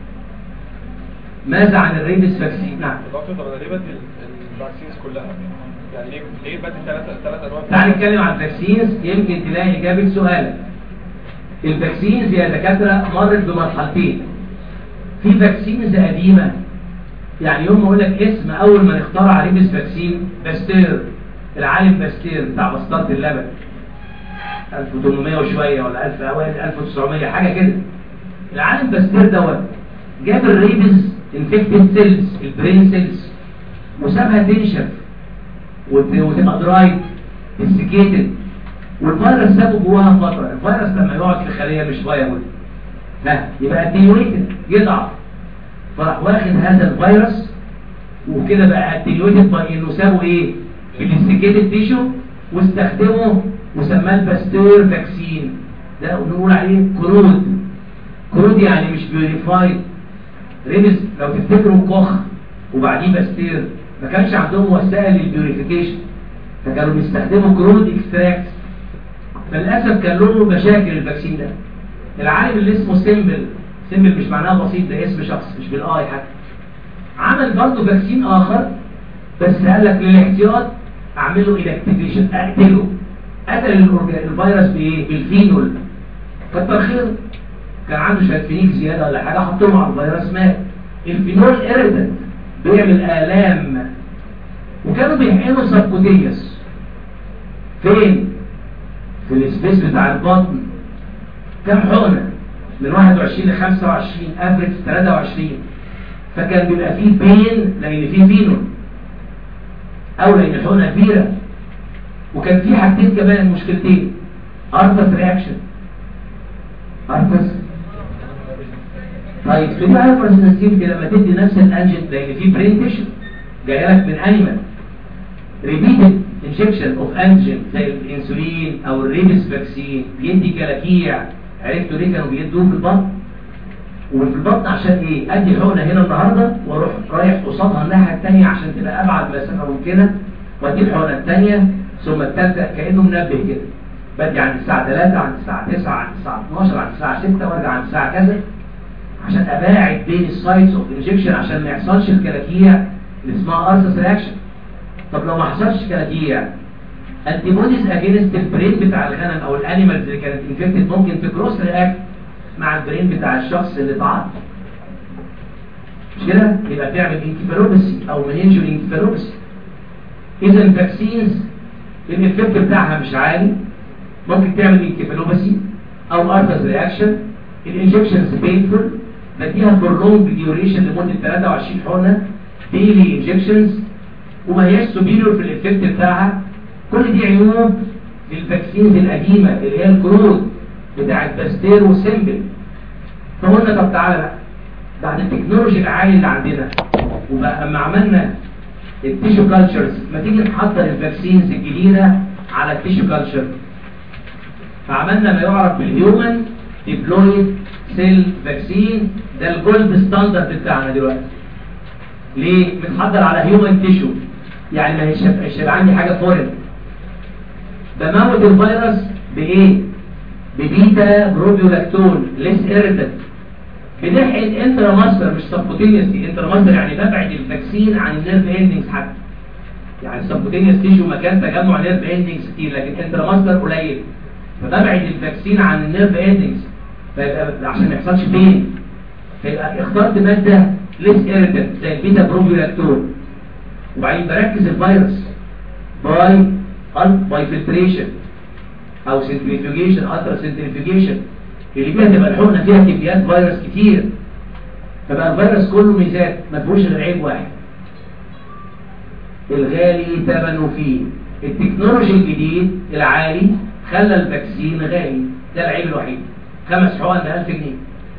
ماذا عن الريبس فاكسين نعم دكتور طب انا ليه بدي الفاكسينز كلها؟ يعني ليه ليه بدي ثلاث ثلاث انواع تعال نتكلم عن الفاكسينز يمكن تلاقي إجابة سؤالك الفاكسينز يا دكاترة مرت بمرحلتين في فاكسينز قديمة يعني يوم ما اقول لك اسم أول ما نخترع ريبس فاكسين باستير العالم باستير بتاع بسطات اللبن 1800 وشوية ولا 1000 أوائل 1900 حاجة كده العالم باستير دوت جاب الريبس انفكتد سيلز البرين سيلز وسابها تنشف وت- وتبقى درايد ديسيكيتد والفيروس سابه جواها فتره الفيروس لما يقعد في خليه مش فايبل ها يبقى اتنيويتد يضعف فراح واخد هذا الفيروس وكده بقى اتنيويتد باي انه سابه ايه بالديسيكيتد تيشو واستخدمه وسماه الباستور فاكسين ده نقول عليه كرود كرود يعني مش بيوريفايد ريبس لو تفتكروا كوخ وبعديه باستير ما كانش عندهم وسائل للبيوريفيكيشن فكانوا بيستخدموا كرود اكستراكت فللاسف كان له مشاكل الفاكسين ده العالم اللي اسمه سيمبل سيمبل مش معناها بسيط ده اسم شخص مش بالاي حتى عمل برضه فاكسين اخر بس قال لك للاحتياط اعمله انكتيفيشن اقتله قتل الأورجا- الفيروس بايه بالفينول كتر خيره كان عنده شويه فينيك زياده ولا حاجه حطهم على الفيروس مات الفينول ايريتنت بيعمل الام وكانوا بيحقنوا سبكوتيوس فين في السبيس بتاع البطن كام حقنه من 21 ل 25 افريج 23 فكان بيبقى فيه بين لان فيه فينول او لان الحقنه كبيره وكان في حاجتين كمان مشكلتين ارثس رياكشن ارثس طيب في هايبر سنسيتيفيتي لما تدي نفس الانجن لان في برين تيشو جايه لك من انيمال ريبيتد انجكشن اوف انجن زي الانسولين او الريبس فاكسين بيدي كلاكيع عرفتوا ليه كانوا بيدوه في البطن وفي البطن عشان ايه ادي حقنه هنا النهارده واروح رايح قصادها الناحيه الثانيه عشان تبقى ابعد مسافه ممكنه وادي الحقنه الثانيه ثم الثالثه كانه منبه كده بدي عند الساعه 3 عند الساعه 9 عند الساعه 12 عند الساعه 6 وارجع عند الساعه كذا عشان اباعد بين السايتس اوف انجكشن عشان ما يحصلش الكلاكيع اللي اسمها ارثس رياكشن طب لو ما حصلش كلاكيع انتي بوديز اجينست البرين بتاع الغنم او الانيمالز اللي كانت انفكتد ممكن تكروس رياكت مع البرين بتاع الشخص اللي تعرض مش كده يبقى تعمل انكفالوبسي او منينجو انكفالوبسي اذا الفاكسينز الافكت بتاعها مش عالي ممكن تعمل انكفالوبسي او ارثس رياكشن الانجكشنز بينفول بديها برولونج ديوريشن لمده 23 حقنه ديلي انجكشنز وما هياش سوبيريور في الافكت بتاعها كل دي عيوب للفاكسينز القديمه اللي هي الكرود بتاعت باستير وسيمبل فقلنا طب تعالى بقى بعد التكنولوجي العالي اللي عندنا وبقى اما عملنا التيشو كالتشرز ما تيجي نحضر الفاكسينز الجديده على التيشو كالتشر فعملنا ما يعرف بالهيومن ديبلويد سيل فاكسين ده الجولد ستاندرد بتاعنا دلوقتي ليه متحضر على هيومن تيشو يعني ما هيش مش هيبقى عندي حاجه فورين بموت الفيروس بايه ببيتا بروبيولاكتون ليس ايريتنت بنحقن انترا ماستر مش سبكوتينيوس انترا ماستر يعني ببعد الفاكسين عن النيرف اندنجز حتى يعني السبكوتينيوس تيشو مكان تجمع نيرف اندنجز كتير لكن انترا ماستر قليل فببعد الفاكسين عن النيرف اندنجز فيبقى عشان ما يحصلش بين فيبقى اخترت ماده ليس ايريتنت زي البيتا بروبيولاكتور وبعدين بركز الفيروس باي باي فلتريشن او سنتريفيوجيشن الترا سنتريفيوجيشن اللي فيها تبقى الحقنه فيها كميات فيروس كتير فبقى الفيروس كله ميزات ما فيهوش غير عيب واحد الغالي ثمنه فيه التكنولوجي الجديد العالي خلى الفاكسين غالي ده العيب الوحيد خمس حقن ب 1000 جنيه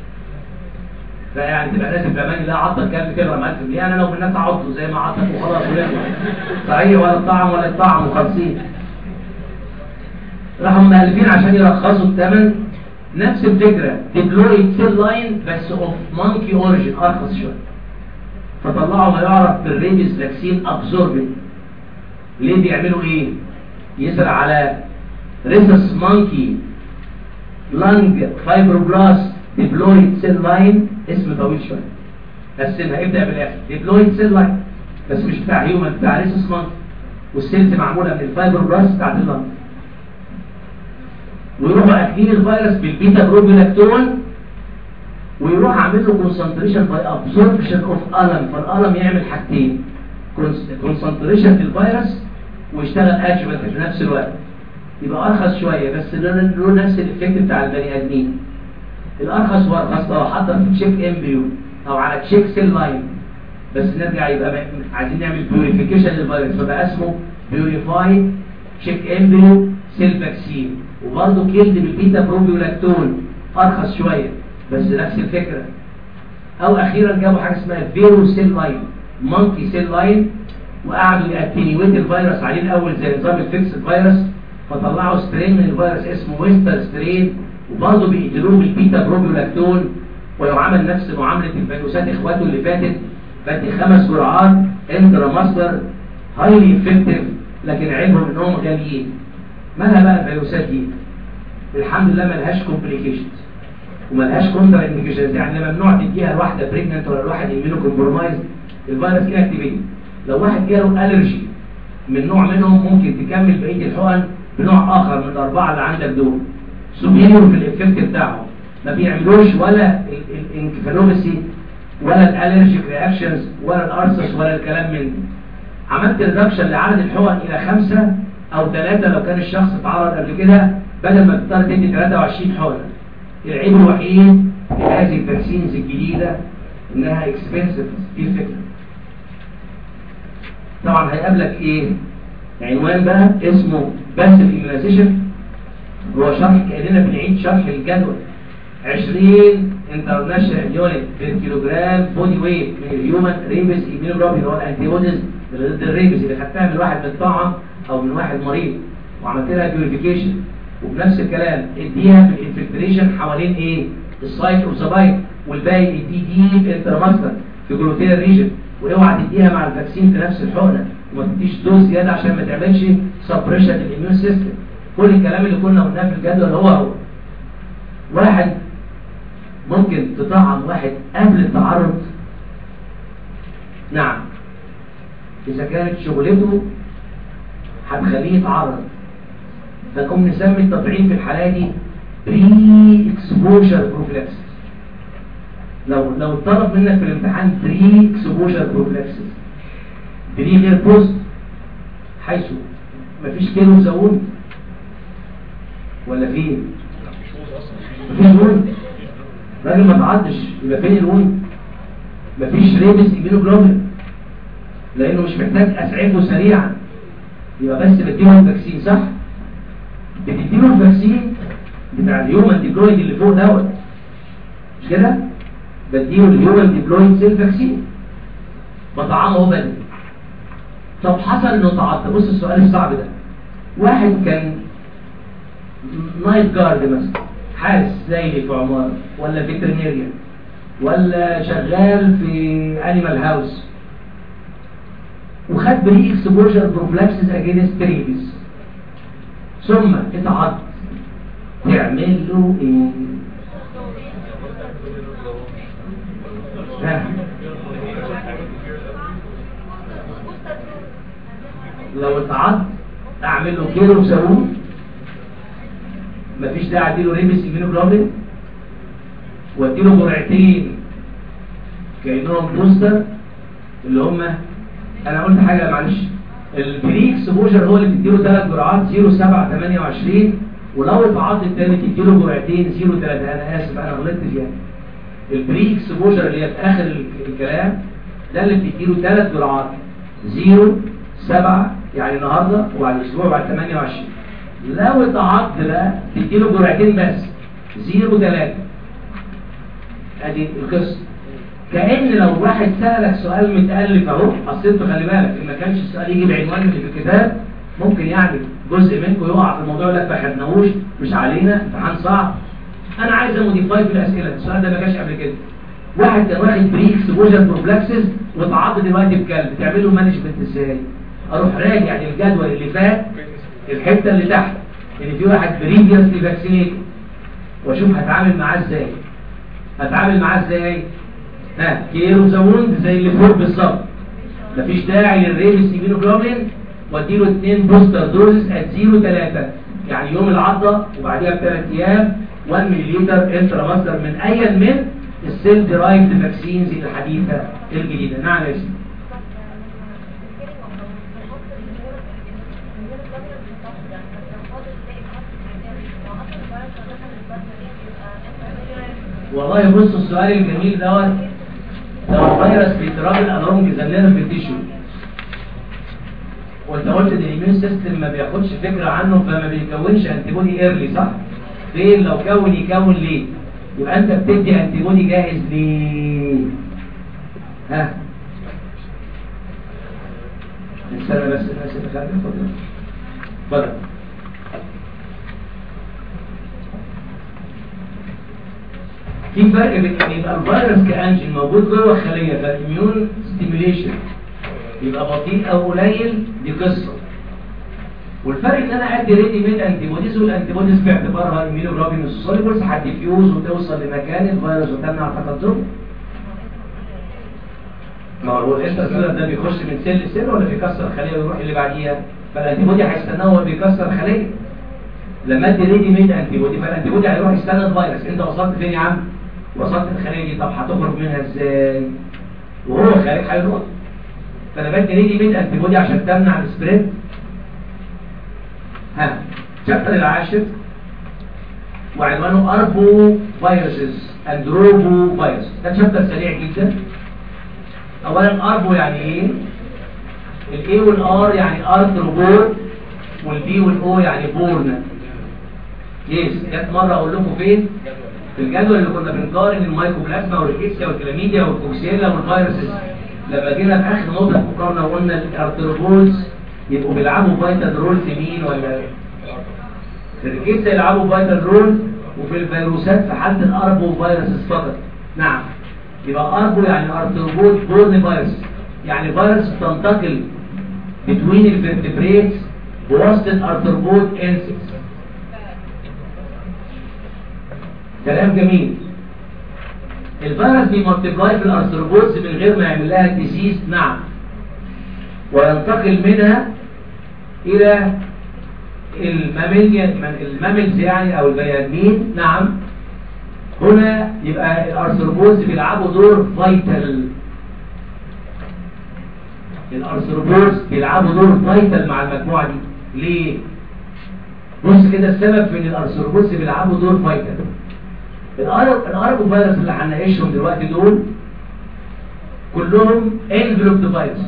فيعني تبقى لازم بامان لا عطل كام كيلو 1000 جنيه انا لو الناس عضوا زي ما عطل وخلاص ولازم صحيح ولا الطعم ولا الطعم وخالصين راحوا مؤلفين عشان يرخصوا الثمن نفس الفكرة ديبلويد سيل لاين بس اوف مونكي اوريجين ارخص شوية فطلعوا ما يعرف بالريبيس فاكسين ابزوربين ليه بيعملوا ايه يزرع على ريسس مونكي لانج فايبروبلاست ديبلويد سيل لاين اسم طويل شوية قسمها ابدأ بالاخر ديبلويد سيل لاين بس مش بتاع هيومن بتاع ريسس مونكي والسيلز معمولة من الفايبروبلاست بتاعت اللانج ويروحوا اكلين الفيروس بالبيتا بروبيلاكتون ويروح عامل له كونسنتريشن باي ابزوربشن اوف الم فالالم يعمل حاجتين كونسنتريشن في الفيروس ويشتغل ادجمنت في نفس الوقت يبقى ارخص شويه بس له نفس الايفكت بتاع البني ادمين الارخص وارخص لو حضر في تشيك امبريو او على تشيك سيل لاين بس نرجع يبقى عايزين نعمل بيوريفيكيشن للفيروس فبقى اسمه بيوريفايد تشيك امبريو سيل فاكسين وبرضه كيلد بالبيتا بروبيولاكتون ارخص شويه بس نفس الفكره او اخيرا جابوا حاجه اسمها فيرو سيل لاين مونكي سيل لاين وقعدوا يأتنيويت الفيروس عليه الاول زي نظام الفيكس فيروس فطلعوا سترين من الفيروس اسمه ويستر سترين وبرضه بيقتلوه بالبيتا بروبيولاكتون ويعامل نفس معامله الفيروسات اخواته اللي فاتت بدي خمس جرعات انترا ماستر هايلي افكتيف لكن عيبهم انهم غاليين مالها بقى الفيروسات دي الحمد لله ملهاش كومبليكيشنز وملهاش كونتر انديكيشنز يعني ممنوع تديها لواحده بريجننت ولا لواحد يمينو كومبرومايز الفيروس انكتيفيتي لو واحد جاله الرجي من نوع منهم ممكن تكمل بقيه الحقن بنوع اخر من الاربعه اللي عندك دول سوبيريور في الافكت بتاعهم ما بيعملوش ولا الانكفالوبسي ولا الالرجيك رياكشنز ولا الارسس ولا الكلام من ده عملت ريدكشن لعدد الحقن الى خمسه او ثلاثة لو كان الشخص اتعرض قبل كده بدل ما تضطر تدي 23 حقنه العيب الوحيد في هذه الفاكسينز الجديدة انها اكسبنسيف دي الفكرة طبعا هيقابلك ايه عنوان بقى اسمه بس الاميونيزيشن هو شرح كأننا بنعيد شرح الجدول 20 انترناشونال يونت بالكيلوجرام بودي ويت من الهيومن ريبس ايميونوجرافي اللي هو الانتي بوديز ضد الريبس اللي خدتها من واحد متطعم او من واحد مريض وعملت لها بيوريفيكيشن وبنفس الكلام اديها في الانفلتريشن حوالين ايه السايت اوف ذا بايت والباقي اديه ديب انترماستر في جلوتيال ريجن واوعى تديها مع الفاكسين في نفس الحقنه وما تديش دوز زياده عشان ما تعملش سبريشن للاميون سيستم كل الكلام اللي كنا قلناه في الجدول هو هو واحد ممكن تطعم واحد قبل التعرض نعم اذا كانت شغلته هتخليه يتعرض فنقوم نسمي التطعيم في الحالة دي بري اكسبوجر بروفلاكسس لو لو طلب منك في الامتحان بري اكسبوجر بروفلاكسس بري غير بوست حيث مفيش كيلو زون ولا فين مفيش وند راجل ما تعدش يبقى فين الوند مفيش ريبس ايمينوجلوبين لانه مش محتاج اسعفه سريعا يبقى بس بديله الفاكسين صح بتديله الفاكسين بتاع الهيومن ديبلويد اللي فوق دوت مش كده بديله الهيومن ديبلويد سيل فاكسين بطعمه بدري طب حصل انه تعطل بص السؤال الصعب ده واحد كان نايت جارد مثلا حارس ليلي في عمارة ولا فيترينيريان ولا شغال في انيمال هاوس وخد بري اكسبوجر بروفلاكسس اجينست ريبس ثم اتعض تعمل له ايه ها. لو اتعض اعمل له كيلو وساوون مفيش داعي اديله ريبس immunoglobulin واديله جرعتين كانهم بوستر اللي هم انا قلت حاجه معلش البري اكسبوجر هو اللي بتديله ثلاث جرعات 0 7 28 ولو اتعض التاني تديله جرعتين 0 3 انا اسف انا غلطت فيها البري اكسبوجر اللي هي في اخر ال- الكلام ده اللي بتديله ثلاث جرعات 0 7 يعني النهارده وبعد اسبوع وبعد 28 لو اتعض بقى تديله جرعتين بس 0 3 ادي القصه كأن لو واحد سألك سؤال متألف اهو اصل انت خلي بالك ان ما كانش السؤال يجي بعنوان اللي في الكتاب ممكن يعني جزء منكم يقع في الموضوع ده ما خدناهوش مش علينا امتحان صعب انا عايز اموديفاي في الاسئله السؤال ده ما جاش قبل كده واحد كان واخد بري اكسبوجر بروفلاكسس واتعض دلوقتي بكلب تعمل له مانجمنت ازاي؟ اروح راجع للجدول اللي فات الحته اللي تحت ان في واحد بريفيوسلي فاكسينيتد واشوف هتعامل معاه ازاي هتعامل معاه ازاي ها كيلو زاوند زي اللي فوق بالظبط مفيش داعي للريبس immunoglobulin واديله اتنين بوستر دوزز ات 0 3 يعني يوم العضه وبعديها بثلاث ايام 1 مليلتر انترا ماستر من ايا من السيل ديرايفد فاكسينز الحديثه الجديده نعم يا سيدي والله بص السؤال الجميل دوت لو الفيروس بيترابل along the nerve tissue وانت قلت ان الاميون سيستم ما بياخدش فكره عنه فما بيكونش انتي بودي ايرلي صح؟ فين لو كون يكون ليه؟ يبقى انت بتدي انتي بودي جاهز ليه؟ ها؟ استنى بس الناس اللي خارجه اتفضل اتفضل في فرق بين ان يبقى الفيروس كانجين موجود جوه الخليه فالاميون ستيميوليشن يبقى بطيء او قليل دي قصه والفرق ان انا ادي ريدي ميد انتي بوديز والانتي بوديز باعتبارها اميونوجلوبين السوليبلز هتديفيوز وتوصل لمكان الفيروس وتمنع تقدمه ما هو الانترسيلر ده بيخش من سيل لسيل ولا بيكسر الخليه ويروح اللي بعديها فالانتي بودي هيستناه وهو بيكسر الخليه لما ادي ريدي ميد انتي بودي فالانتي بودي هيروح يستنى الفيروس انت وصلت فين يا عم وصلت الخليه دي طب هتخرج منها ازاي وهو خارج هيروح فانا بدي ريدي ميد انتي بودي عشان تمنع السبريد ها الشابتر العاشر وعنوانه اربو فيروسز اند روبو فيروس ده شابتر سريع جدا اولا اربو يعني ايه الاي والار يعني ارثروبور والبي والاو يعني بورن يس جت مره اقول لكم فين في الجدول اللي كنا بنقارن المايكوبلازما والكيسيا والكلاميديا والكوكسيلا والفيروسز لما جينا في اخر نقطه مقارنه وقلنا الارثروبولز يبقوا بيلعبوا فايتال رول في مين ولا في الكيسيا يلعبوا فايتال رول وفي الفيروسات في حالة الاربو فيروسز فقط نعم يبقى اربو يعني ارثروبود بورن فيروس يعني فيروس بتنتقل بتوين الفرتبريتس بواسطة ارثروبود انسكس كلام جميل الفيروس بيمالتيبلاي في الارثروبودز من غير ما يعمل لها ديسيز نعم وينتقل منها الى الماميليا الماملز يعني او البني ادمين نعم هنا يبقى الارثروبودز بيلعبوا دور فايتال الارثروبودز بيلعبوا دور فايتال مع المجموعه دي ليه بص كده السبب في ان الارثروبودز بيلعبوا دور فايتال الاربو فيروس اللي هنناقشهم دلوقتي دول كلهم انفلوبد فيروس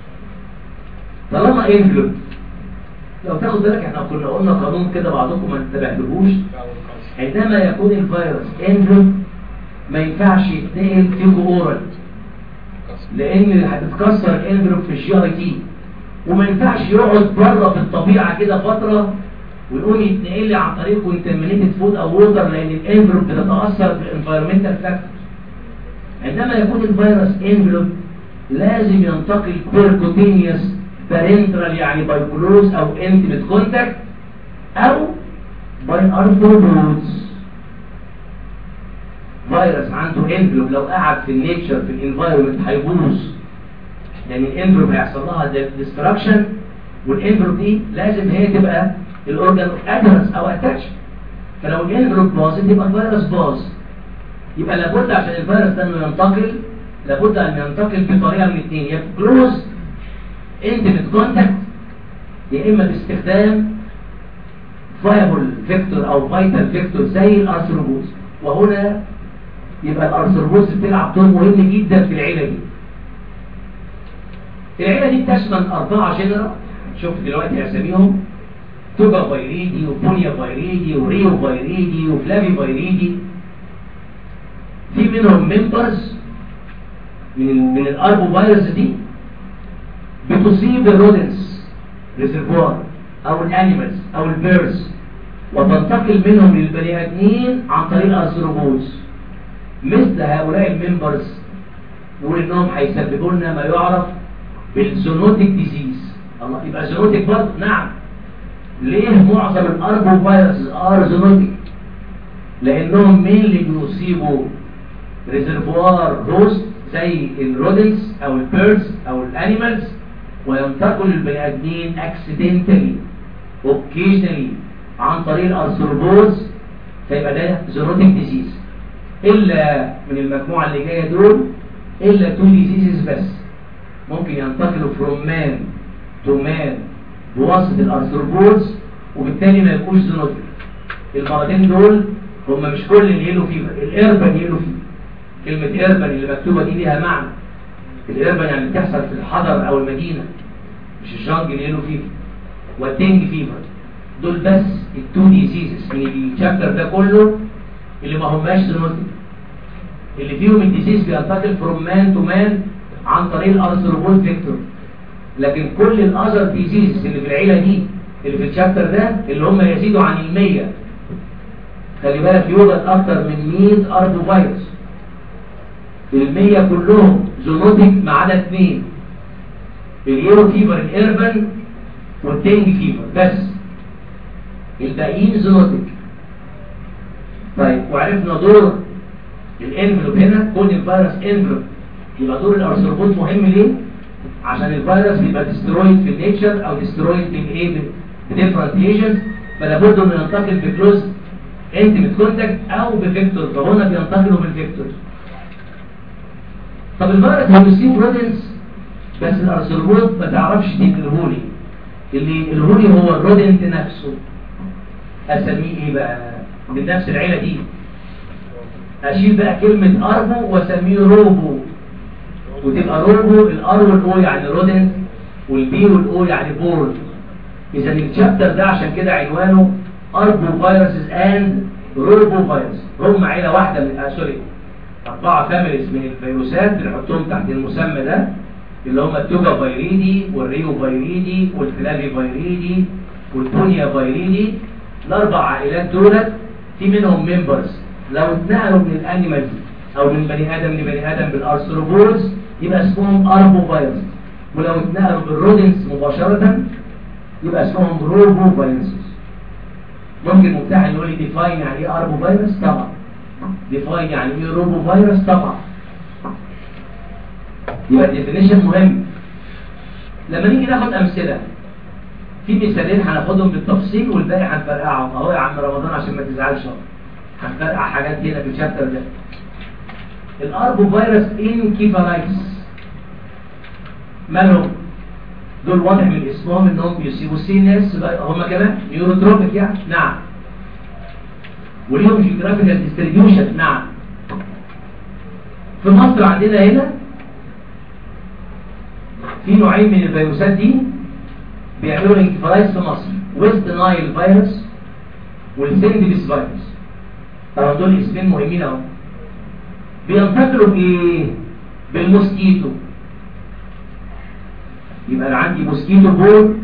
طالما انفلوبد لو تاخد بالك احنا كنا قلنا قانون كده بعضكم ما انتبهتلهوش عندما يكون الفيروس انفلوبد ما ينفعش يتنقل فيه اورال لان هتتكسر الانفلوب في الجي اي تي وما ينفعش يقعد بره في الطبيعه كده فتره ويقوم يتنقل لي عن طريق كونتامينيتد فود او ووتر لان الانفلوب بتتاثر بالانفيرمنتال فاكتور عندما يكون الفيروس انفلوب لازم ينتقل بيركوتينيوس بارنترال يعني باي كلوز او انتيميت كونتاكت او باي ارثروبودز فيروس عنده انفلوب لو قعد في النيتشر في الانفايرمنت هيبوظ لان الانفلوب هيحصل لها ديستراكشن والانفلوب دي لازم هي تبقى الاورجان ادرس او اتاتش فلو الانفلوب باظت يبقى الفيروس باظ يبقى لابد عشان الفيروس ده انه ينتقل لابد ان ينتقل بطريقه من اثنين يا كلوز انتيميت كونتاكت يا اما باستخدام فايبل فيكتور او فايتال فيكتور زي الارثروبوز وهنا يبقى الارثروبوز بتلعب دور مهم جدا في العيله دي العيله دي بتشمل اربعه جنرا شوف دلوقتي اساميهم توبا فيريدي وبونيا فيريدي وريو فيريدي وفلافي فيريدي في منهم ممبرز من ال من الاربو فيروس دي بتصيب الرودنس ريزرفوار او الانيمالز او البيرز وتنتقل منهم للبني ادمين عن طريق الارثروبوز مثل هؤلاء الممبرز نقول انهم هيسببوا لنا ما يعرف بالزونوتيك ديزيز الله يبقى زونوتيك برضه نعم ليه معظم الاربو فيروس ار زونوتيك لانهم مين اللي بيصيبوا ريزرفوار هوست زي الرودنس او البيردز او الانيمالز وينتقل البني ادمين اكسيدنتالي اوكيجنالي عن طريق الارثروبوز فيبقى ده زونوتيك ديزيز الا من المجموعه اللي جايه دول الا تو ديزيزز بس ممكن ينتقلوا فروم مان تو مان بواسطه الارثروبوز وبالتالي ما يبقوش زونوتيك المرضين دول هم مش كل اليلو فيفر الاربن يلو فيفر كلمه اربن اللي مكتوبه دي ليها معنى الاربن يعني بتحصل في الحضر او المدينه مش الجنجل يلو فيفر والدنج فيفر دول بس التو ديزيزز من الشابتر ده كله اللي ما هماش زونوتيك اللي فيهم الديزيز بينتقل فروم مان تو مان عن طريق الارثروبول فيكتور لكن كل الاذر ديزيز اللي في العيله دي اللي في الشابتر ده اللي هم يزيدوا عن ال 100 خلي بالك يوجد اكتر من 100 اربو فيروس ال 100 كلهم زونوتيك ما عدا اثنين اليورو فيفر الاربن والدنج فيفر بس الباقيين زونوتيك طيب وعرفنا دور الانفلوب هنا كون الفيروس انفلوب يبقى دور الارثروبود مهم ليه عشان الفيروس بيبقى ديسترويد في النيتشر او ديسترويد في الايه بديفرنت ايجنتس فلا بد انه ينتقل بكلوز انتيميت كونتاكت او بفيكتور فهنا بينتقلوا بالفيكتور طب الفيروس هيصيب رودنس بس الارثروبود ما تعرفش تنقلهولي اللي الهولي هو الرودنت نفسه اسميه ايه بقى من نفس العيله دي اشيل بقى كلمه اربو واسميه روبو وتبقى روبو الار والاو يعني رودنت والبي والاو يعني بورد اذا الشابتر ده عشان كده عنوانه اربو فيروسز اند روبو فيروس هم عيله واحده من آه سوري اربعه فاميليز من الفيروسات بنحطهم تحت المسمى ده اللي هم التوبا فيريدي والريو فيريدي والفلافي فيريدي والبونيا فيريدي الاربع عائلات دولت في منهم ممبرز لو اتنقلوا من الانيمالز او من بني ادم لبني ادم بالارثروبولز يبقى اسمهم اربو فيروس ولو اتنقلوا بالرودنس مباشرة يبقى اسمهم روبو فيروسز ممكن ممتحن يقول لي ديفاين يعني ايه اربو فيروس طبعا ديفاين يعني ايه روبو فيروس طبعا يبقى الديفينيشن مهم لما نيجي ناخد امثله في مثالين هناخدهم بالتفصيل والباقي هنفرقعهم اهو يا عم رمضان عشان ما تزعلش هنفرقع حاجات هنا في الشابتر ده الاربو فيروس انكيفالايتس مالهم دول واضح من اسمهم انهم بيصيبوا سي ناس هم كمان نيوروتروبيك يعني نعم وليهم جيوغرافيكال ديستريبيوشن نعم في مصر عندنا هنا في نوعين من الفيروسات دي بيعملوا انكفالايتس في مصر ويست نايل فيروس والسندبس فيروس طبعا دول اسمين مهمين اهو بينتقلوا بايه بالموسكيتو يبقى انا عندي موسكيتو بول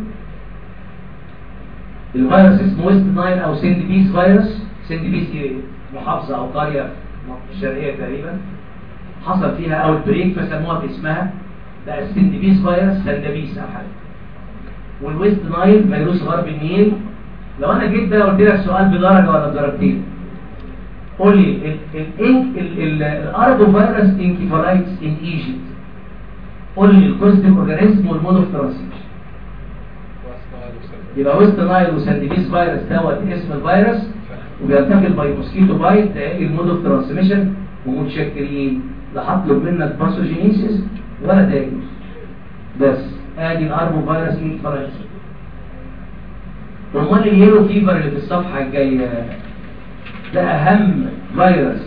الفيروس اسمه ويست نايل او سندبيس فيروس سندبيس محافظه او قريه الشرقيه تقريبا حصل فيها اوت بريك فسموها باسمها بقى السندبيس فيروس سندبيس او حاجه والويست نايل فيروس غرب النيل لو انا جيت بقى قلت لك سؤال بدرجه ولا بدرجتين قول لي الاربو فيروس انكيفالايتس ان ايجيبت قول لي الكوستيف اورجانيزم والمود اوف ترانسميشن يبقى وسط نايل وسانديبيز فيروس دوت اسم الفيروس وبينتقل باي موسكيتو بايت ده المود اوف ترانسميشن ومتشكرين لا هطلب منك باثوجينيسيس ولا دايجنوز بس ادي الاربو فيروس انكيفالايتس امال اليلو فيفر اللي في الصفحه الجايه ده اهم فيروس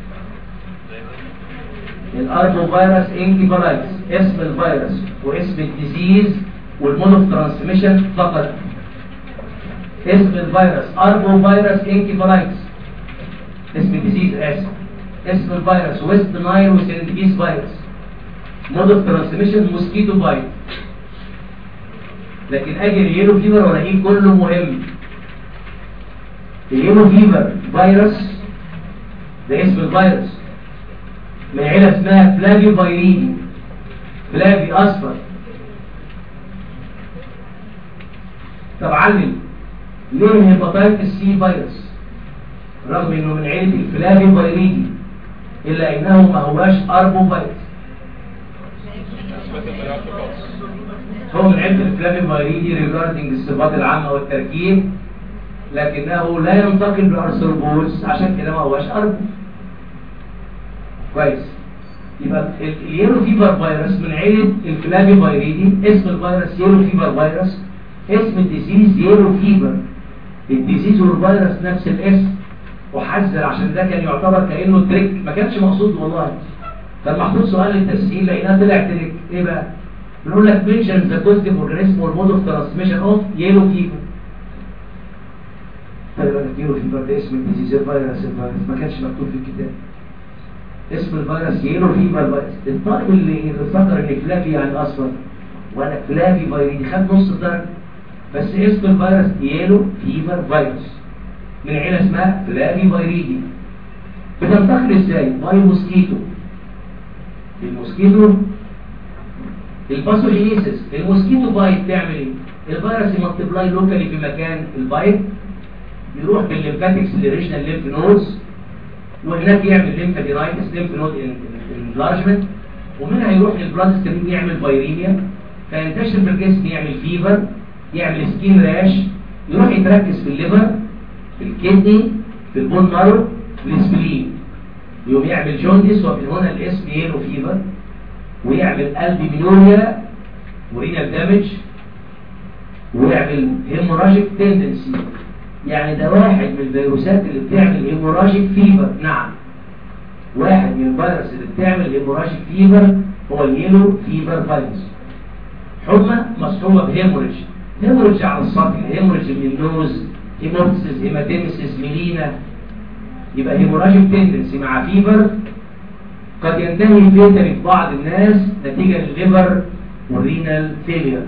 الاربو فيروس انكيفالايتس اسم الفيروس واسم الديزيز والمود اوف ترانسميشن فقط اسم الفيروس اربو فيروس انكيفالايتس اسم الديزيز اسم اسم الفيروس ويست نايل وسندبيس فيروس مود اوف ترانسميشن موسكيتو بايت لكن اجي اليلو فيفر والاقيه كله مهم اليلو فيفر فيروس ده اسم الفيروس من عيله اسمها فلافي فايريدي فلافي اصفر طب علم ليه الهيباتيتس سي فيروس رغم انه من عيله الفلافي فايريدي الا انه ما هواش اربو فيروس هو من عيله الفلافي فايريدي ريجاردنج الصفات العامه والتركيب لكنه لا ينتقل بالارثروبوز عشان كده ما هواش اربو كويس يبقى اليلو فيفر فيروس من عيله الفلافي فايريدي اسم الفيروس يلو فيفر فيروس اسم الديزيز يلو فيفر الديزيز والفيروس نفس الاسم وحذر عشان ده كان يعتبر كانه تريك ما كانش مقصود والله كان محطوط سؤال للتسهيل لقيناه طلع تريك ايه بقى بنقول لك منشن ذا بوزيتيف اورجانيزم والمود اوف ترانسميشن اوف يلو فيفر خلي بالك يلو فيفر ده اسم الديزيز الفيروس الفيروس ما كانش مكتوب في الكتاب اسم الفيروس يلو فيفر فيروس الطالب اللي فكر ان فلافي يعني اصفر وانا فلافي فيروس خد نص درجه بس اسم الفيروس يلو فيفر فيروس من عيله اسمها فلافي فيريدي بتنتقل ازاي باي موسكيتو الموسكيتو الباثوجينيسيس الموسكيتو بايت تعمل ايه الفيروس يمالتيبلاي لوكالي في مكان البايت يروح بالليمفاتكس للريجنال ليمف نودز وهناك يعمل ليمفادينايتس ليمف نود انلارجمنت ومنها يروح للبلاد ستريم يعمل فيريميا فينتشر في الجسم يعمل فيفر يعمل سكين راش يروح يتركز في الليفر في الكدني في البون مارو في الاسبلين يقوم يعمل جوندس ومن هنا الاسم يلو فيفر ويعمل البيمينوريا ورينال دامج ويعمل هيموراجيك تندنسي يعني ده واحد من الفيروسات اللي بتعمل هيموراجيك فيفر نعم واحد من الفيروس اللي بتعمل هيموراجيك فيفر هو اليلو فيفر فيروس حمى مصحوبه بهيموريج هيموريج على السطح هيموريج من النوز هيموبسيس هيماتيمسيس ميلينا يبقى هيموراجيك تندنسي مع فيفر قد ينتهي فيتري في بعض الناس نتيجة للليفر والرينال فيلير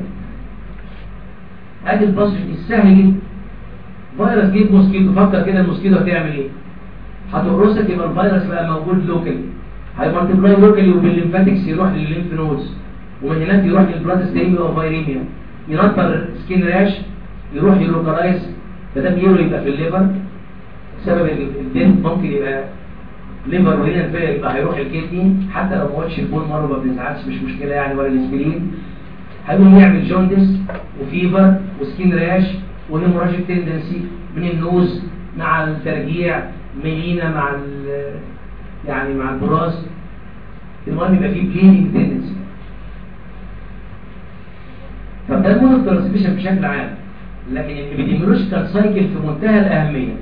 ادي البصر السهل جدا فيروس جيب موسكيتو فكر كده الموسكيتو هتعمل ايه هتقرصك يبقى الفيروس بقى موجود لوكالي هيمالتيبلاي لوكالي وبالليمفاتكس يروح للليمف نودز ومن هناك يروح للبلاد ستيميا وفيريميا ينطر سكين راش يروح يلوكالايز فده بيقولوا يبقى في الليفر سبب الدين ممكن يبقى ليفر ورينال فيلر يبقى هيروح الكدني حتى لو ما قلتش البون مره ما بنزعلش مش مشكله يعني ولا الاسبرين هيقوم يعمل جوندس وفيفر وسكين راش وهيموراجيك تندنسي من النوز مع الترجيع ميلينا مع يعني مع البراز المهم يبقى فيه بليدنج تندنسي طب ده المود ترانسميشن بشكل عام لكن الابيديميولوجيكال سايكل في منتهى الاهميه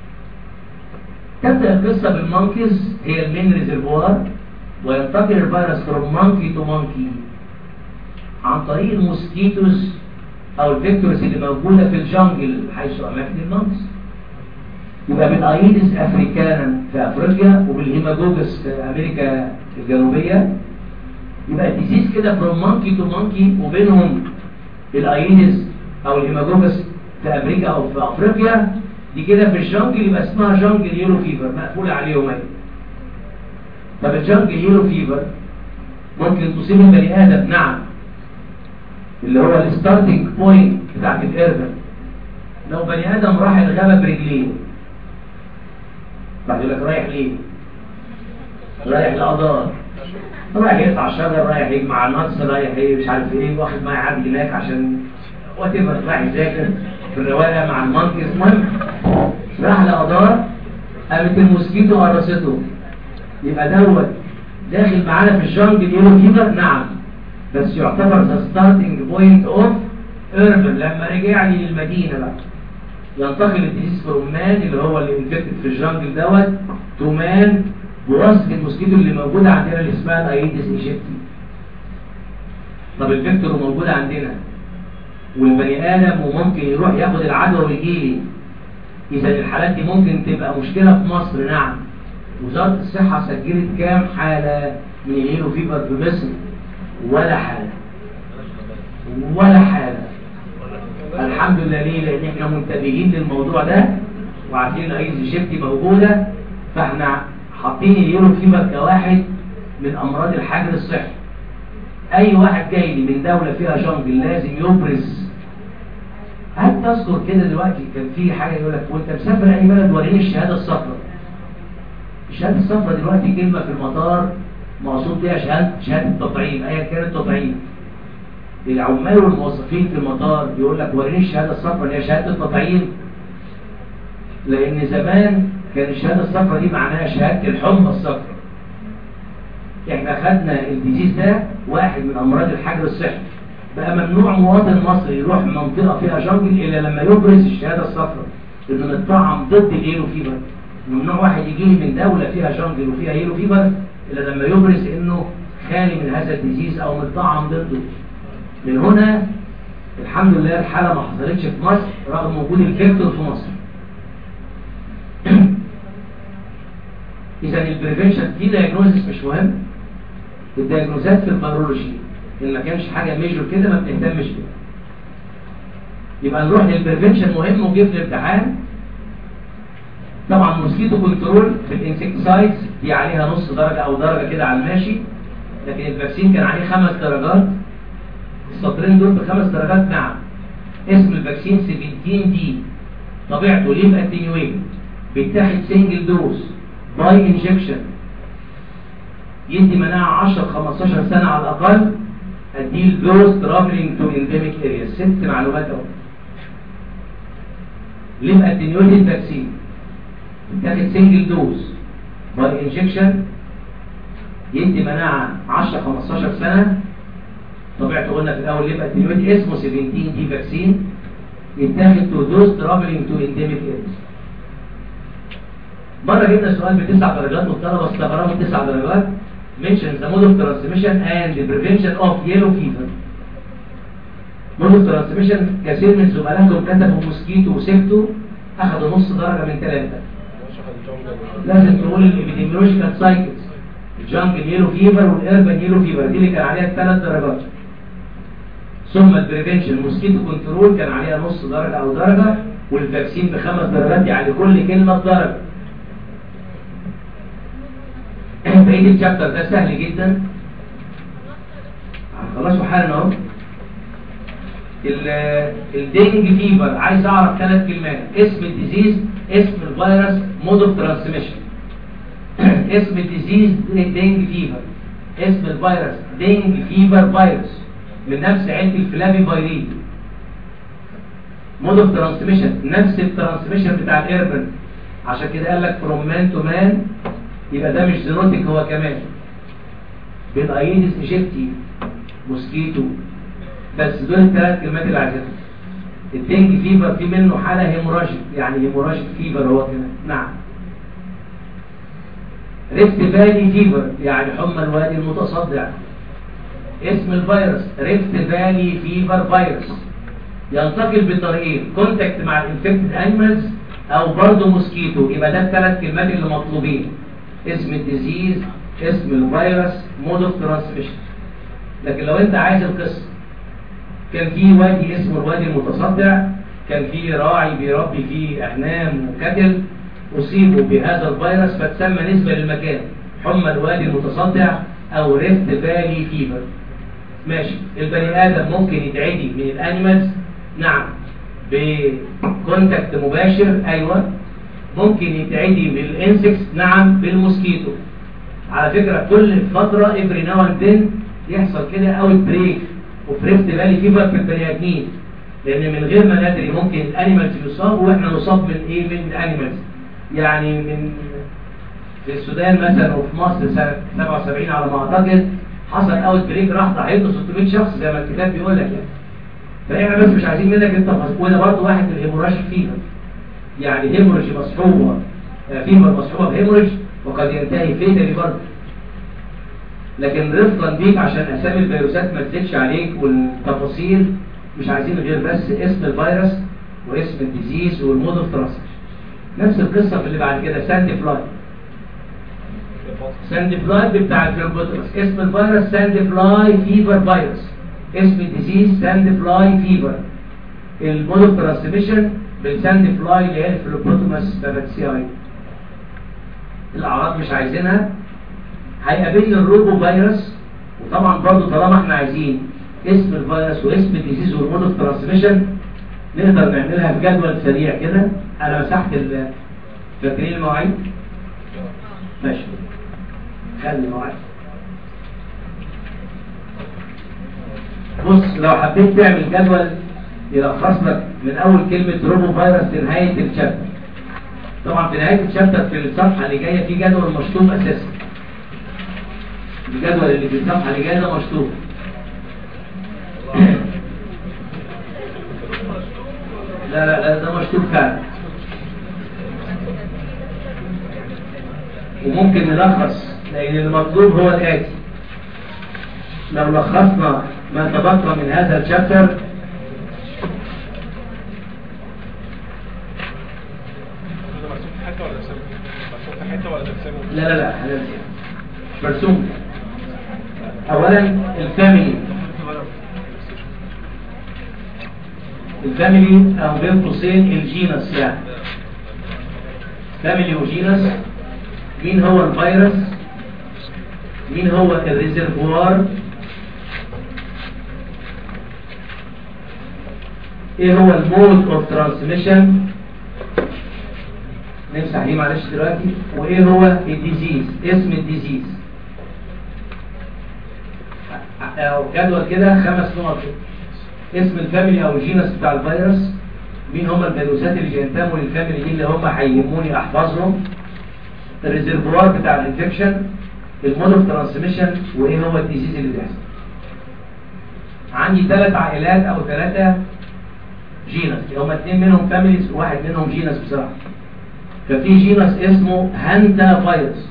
تبدا القصه بالمونكيز هي المين ريزرفوار وينتقل الفيروس فروم مونكي تو مونكي عن طريق الموسكيتوز او الفيكتورز اللي موجوده في الجنجل حيث اماكن المونكس يبقى بالايدس افريكانا في افريقيا وبالهيماجوجس في امريكا الجنوبيه يبقى الديزيز كده فروم مونكي تو مونكي وبينهم الايدس او الهيماجوجس في امريكا او في افريقيا دي كده في الجنجل يبقى اسمها جنجل يلو فيفر مقفول عليهم اهي طب الجنجل يلو فيفر ممكن تصيب البني ادم نعم اللي هو الستارتنج بوينت بتاعت الايربن لو بني ادم راح الغابه برجليه راح يقول لك رايح ليه رايح لأدار رايح يقطع شجر رايح يجمع نص رايح ايه مش عارف ايه واخد معاه عبد هناك عشان وات رايح يذاكر في الروايه مع المانكيز المهم راح لأدار قامت الموسكيتو قرصته يبقى دوت داخل معانا في الجنجل يلو فيفر نعم بس يعتبر ذا ستارتنج بوينت اوف ايربن لما رجع لي للمدينه بقى ينتقل الديزيز فروم مان اللي هو اللي انفكتد في الجنجل دوت تو مان بواسطه الموسكيتو اللي موجوده عندنا اللي اسمها الايديس ايجيبتي طب الفيكتور موجود عندنا والبني ادم وممكن يروح ياخد العدوى ويجي لي اذا الحالات دي ممكن تبقى مشكله في مصر نعم وزاره الصحه سجلت كام حاله من الهيلو فيبر في مصر ولا حاله ولا حاله الحمد لله ليه لان احنا منتبهين للموضوع ده وعارفين الايز ايجيبتي موجوده فاحنا حاطين اليورو فيبر كواحد من امراض الحجر الصحي اي واحد جاي لي من دوله فيها جنجل لازم يبرز هل تذكر كده دلوقتي كان في حاجه يقول لك وانت مسافر اي بلد وريني الشهاده الصفراء الشهاده الصفراء دلوقتي كلمه في المطار مقصود بيها شهاده شهاده التطعيم ايا كان التطعيم العمال والموظفين في المطار يقول لك وريني الشهاده الصفراء اللي هي شهاده التطعيم لان زمان كان الشهاده الصفراء دي معناها شهاده الحمى الصفراء احنا خدنا الديزيز ده واحد من امراض الحجر الصحي بقى ممنوع مواطن مصري يروح منطقه فيها جنجل الا لما يبرز الشهاده الصفراء انه نتطعم ضد الايرو فيبر ممنوع واحد يجي لي من دوله فيها جنجل وفيها ايرو فيبر الا لما يبرز انه خالي من هذا الديزيز او متطعم ضده من هنا الحمد لله الحاله ما حصلتش في مصر رغم وجود الفيكتور في مصر اذا البريفنشن في دايجنوزس مش مهم الدايجنوزات في البيولوجي ان ما كانش حاجه ميجور كده ما بنهتمش بيها يبقى نروح للبريفنشن مهم وجه في الامتحان طبعا موسكيتو كنترول في الانسكتسايدز دي عليها نص درجه او درجه كده على الماشي لكن الفاكسين كان عليه خمس درجات السطرين دول بخمس درجات نعم اسم الفاكسين 17 دي طبيعته ليف اتنيويت بيتاخد سنجل دوز باي انجكشن يدي مناعة 10 15 سنة على الأقل اديه الدوز ترافلينج تو انديميك اريا ست معلومات اهو ليف اتنيويتد فاكسين بيتاخد سنجل دوز باي انجكشن يدي مناعة 10 15 سنة طبيعته قلنا في الاول ليف اتنيويت اسمه 17 دي فاكسين يتاخد تو دوز ترافلينج تو انديميك اريا مرة جبنا سؤال بتسع درجات والطلبة استغربوا تسع درجات mention the mode of transmission and the prevention of yellow fever mode of transmission كثير من زملائكم كتبوا موسكيتو وسيفتو اخذوا نص درجة من ثلاثة لازم تقول الابيديميولوجيكال سايكلز الجانجل يلو فيفر والاربن يلو فيفر دي اللي كان عليها ثلاث درجات ثم البريفنشن موسكيتو كنترول كان عليها نص درجة او درجة والفاكسين بخمس درجات يعني كل كلمة درجة بقية الشابتر ده سهل جدا خلاص حالا اهو الدينج فيفر عايز اعرف ثلاث كلمات اسم الديزيز اسم الفيروس مود اوف ترانسميشن اسم الديزيز دينج فيفر اسم الفيروس دينج فيفر فيروس من نفس عيله الفلافي فيرين مود اوف ترانسميشن نفس الترانسميشن بتاع الايربن عشان كده قال لك فروم مان تو مان يبقى ده مش زيروتيك هو كمان بالايدس ايجيبتي موسكيتو بس دول الثلاث كلمات اللي عايزينها الدنج فيفر في منه حاله هيموراجيك يعني هيموراجيك فيفر هو كمان نعم ريفت فالي فيفر يعني حمى الوادي المتصدع اسم الفيروس ريفت فالي فيفر فيروس ينتقل بطريقين كونتاكت مع الانفكتد انيمالز او برضه موسكيتو يبقى ده الثلاث كلمات اللي مطلوبين اسم الديزيز اسم الفيروس مود اوف ترانسميشن لكن لو انت عايز القصه كان في وادي اسمه الوادي المتصدع كان في راعي بيربي فيه اغنام وكتل اصيبوا بهذا الفيروس فتسمى نسبه للمكان حمى الوادي المتصدع او ريفت فالي فيفر ماشي البني ادم ممكن يتعدي من الانيمالز نعم بكونتاكت مباشر ايوه ممكن يتعدي بالانسكس نعم بالموسكيتو على فكرة كل فترة افري ناو اند ذن يحصل كده اوت بريك وفريفت بالي فيفر في البني ادمين لان من غير ما ندري ممكن الانيمالز يصاب واحنا نصاب من ايه من الانيمالز يعني من في السودان مثلا وفي مصر سنة 77 على ما اعتقد حصل اوت بريك راح ضحيته 600 شخص زي ما الكتاب بيقول لك يعني فاحنا بس مش عايزين منك انت وده برضه واحد من الهيموراجيك فيفر يعني هيموريج مصحوبه فيفر مصحوبه بهيموريج وقد ينتهي فيتالي برضه لكن رفقا بيك عشان اسامي الفيروسات ما تزيدش عليك والتفاصيل مش عايزين غير بس اسم الفيروس واسم الديزيز والمود اوف ترانسميشن نفس القصه في اللي بعد كده ساند فلاي ساند فلاي بتاع الفيروبوترس اسم الفيروس ساند فلاي فيفر فيروس اسم الديزيز ساند فلاي فيفر المود اوف ترانسميشن بالساند فلاي اللي هي الفيروبوتوماس باباتسياي الاعراض مش عايزينها هيقابلنا الروبو فيروس وطبعا برضو طالما احنا عايزين اسم الفيروس واسم الديزيز والمود اوف ترانسميشن نقدر نعملها في جدول سريع كده انا مسحت ال فاكرين المواعيد ماشي خلي المواعيد بص لو حبيت تعمل جدول يلخص لك من اول كلمه روبو فيروس لنهايه الشابتر طبعا في نهايه الشابتر في الصفحه اللي جايه في جدول مشطوب اساسا الجدول اللي في الصفحه اللي جايه ده مشطوب لا لا لا ده مشطوب فعلا وممكن نلخص لان المطلوب هو الاتي لو لخصنا ما تبقى من هذا الشابتر ده مرسوم في حته ولا ترسمه؟ مرسوم في حته ولا ترسمه؟ لا لا لا هنرجع مرسوم اولا الفاميلي الفاميلي او بين قوسين الجينس يعني فاميلي وجينس مين هو الفيروس مين هو الريزرفوار ايه هو المود اوف ترانسميشن نمسح دي معلش دلوقتي وايه هو الديزيز اسم الديزيز او جدول كده خمس نقط كده. اسم الفاميلي او الجينس بتاع الفيروس مين هم الفيروسات اللي بينتموا للفاميلي دي اللي هم هيهموني احفظهم الريزرفوار بتاع الانفكشن المود اوف ترانسميشن وايه هو الديزيز اللي بيحصل عندي ثلاث عائلات او ثلاثه جينس هم اثنين منهم فاميليز وواحد منهم جينس بصراحه ففي جينس اسمه هانتا فيروس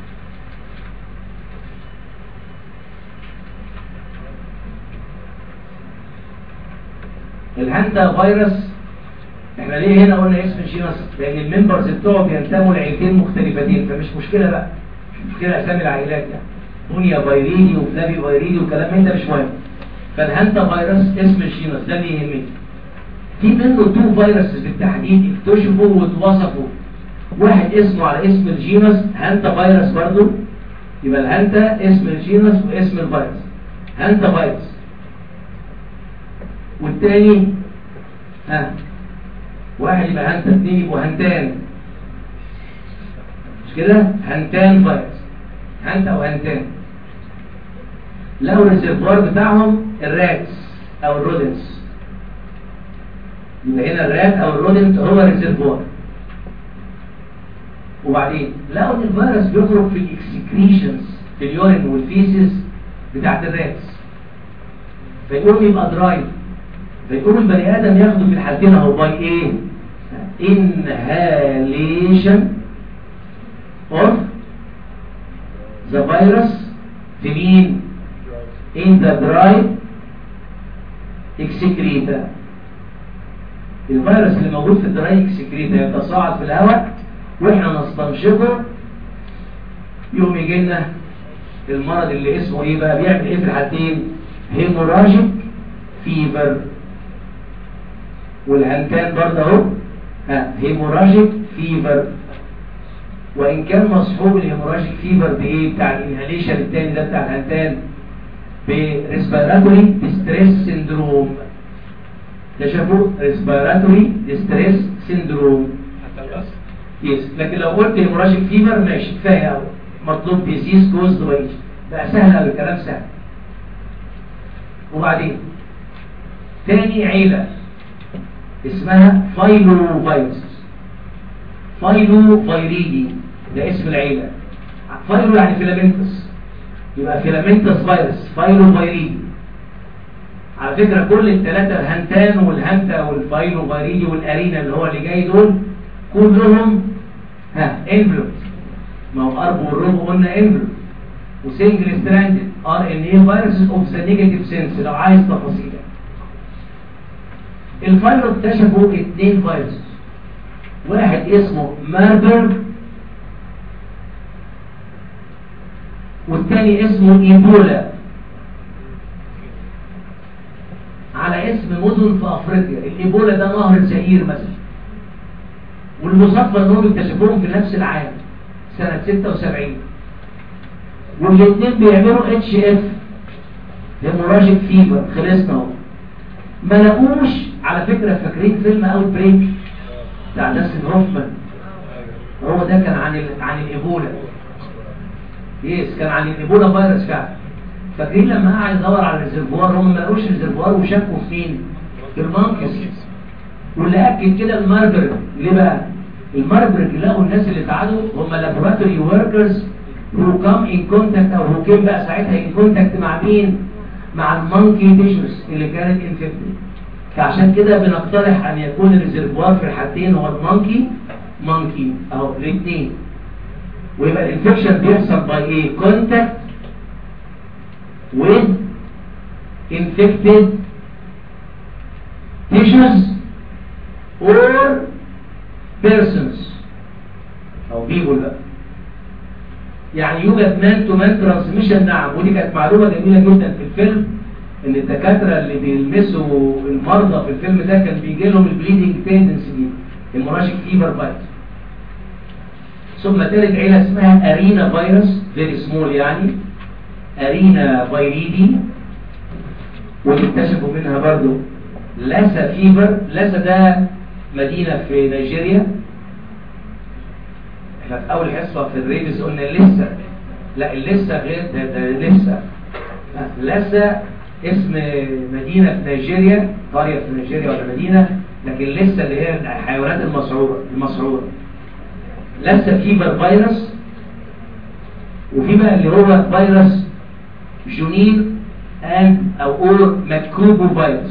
الهانتا فيروس احنا ليه هنا قلنا اسم الجينس لان الممبرز بتوعه بينتموا لعيلتين مختلفتين فمش مشكله بقى مش مشكله اسامي العائلات يعني بونيا فيريدي وفلافي فيريدي وكلام من ده مش مهم فالهانتا فيروس اسم الجينس ده اللي يهمني في منه تو فيروسز بالتحديد اكتشفوا واتوصفوا واحد اسمه على اسم الجينس هانتا فيروس برضو يبقى الهانتا اسم الجينس واسم الفيروس هانتا فيروس والتاني ها واحد يبقى هانتا اثنين يبقوا هانتان مش كده هانتان فيروس هانتا وهانتان لقوا الريسيرفوار بتاعهم الراتس او الرودنس يبقى هنا الرات او الرودنت هو الريسيرفوار وبعدين لقوا ان الفيروس بيخرج في الاكسكريشنز في اليورين والفيسز بتاعت الراتس فيقوم يبقى دراي فيقوم البني ادم ياخده في الحالتين اهو باي ايه inhalation of the virus في مين in the dry excreta الفيروس اللي موجود في الدراي اكسكريتا يتصاعد في الهواء واحنا نستنشقه يوم يجي لنا المرض اللي اسمه ايه بقى بيعمل ايه في الحالتين هيموراجيك فيفر والهنتان برضه اهو ها هيموراجيك فيفر وان كان مصحوب الهيموراجيك فيفر بايه بتاع الانهاليشن التاني ده بتاع الهنتان بريسبيراتوري ستريس سيندروم ده شافوه ريسبيراتوري ستريس سيندروم حتى البس يس لكن لو قلت هيموراجيك فيبر ماشي كفايه قوي مطلوب ديزيز كوزد باي بقى سهل قوي الكلام سهل وبعدين تاني عيله اسمها فايلو فيروس فايلو فيريدي ده اسم العيله فايلو يعني فيلامنتس يبقى فيلامنتس فيروس فايلو فيريدي على فكرة كل الثلاثة الهنتان والهنتا والفايلو فيريدي والارينا اللي هو اللي جاي دول كلهم ها انفلونس ما هو اربو والروبو قلنا انفلونس وسنجل ستراندد ار ان اي فيروسز اوف ذا نيجاتيف سنس لو عايز تفاصيل الفايلو اكتشفوا اثنين فيروس واحد اسمه ماربرج والتاني اسمه ايبولا على اسم مدن في افريقيا الايبولا ده نهر الزئير مثلا والمصادفه انهم اكتشفوهم في نفس العام سنه 76 والاثنين بيعملوا اتش اف هيموراجيك فيبر خلصنا اهو ما لقوش على فكره فاكرين فيلم اوت بريك بتاع داستن هوفمان هو ده كان عن ال... عن الايبولا يس كان عن الايبولا فيروس فعلا فاكرين لما قعد يدور على الريزرفوار هم ما لقوش الريزرفوار وشكوا في مين في المنكس واللي اكد كده الماربرج ليه بقى الماربرج لقوا الناس اللي تعادوا هم لابوراتوري وركرز who come in contact او who came بقى ساعتها in contact مع مين مع المونكي تيشوز اللي كانت انفكتد فعشان كده بنقترح ان يكون الريزرفوار في الحالتين هو المونكي مونكي اهو الاثنين ويبقى الانفكشن بيحصل باي ايه كونتاكت with infected tissues or persons او people بقى يعني يوجد مان تو مان ترانسميشن نعم ودي كانت معلومه جميله جدا في الفيلم ان الدكاتره اللي بيلمسوا المرضى في الفيلم ده كان بيجي لهم البليدنج تندنسي دي المراشق فيبر فايروس ثم تالت عيله اسمها ارينا فيروس فيري سمول يعني ارينا فيريدي واكتشفوا منها برضو لاسا فيبر لاسا ده مدينه في نيجيريا احنا في اول حصه في الريبس قلنا لسه لا لسه غير ده, ده لسه لسه اسم مدينه في نيجيريا قريه في نيجيريا ولا مدينه لكن لسه اللي هي الحيوانات المسعوره المسعوره لسه فيبر فيروس وفي بقى اللي هو فيروس جونيل اند او اور مكوبو فيروس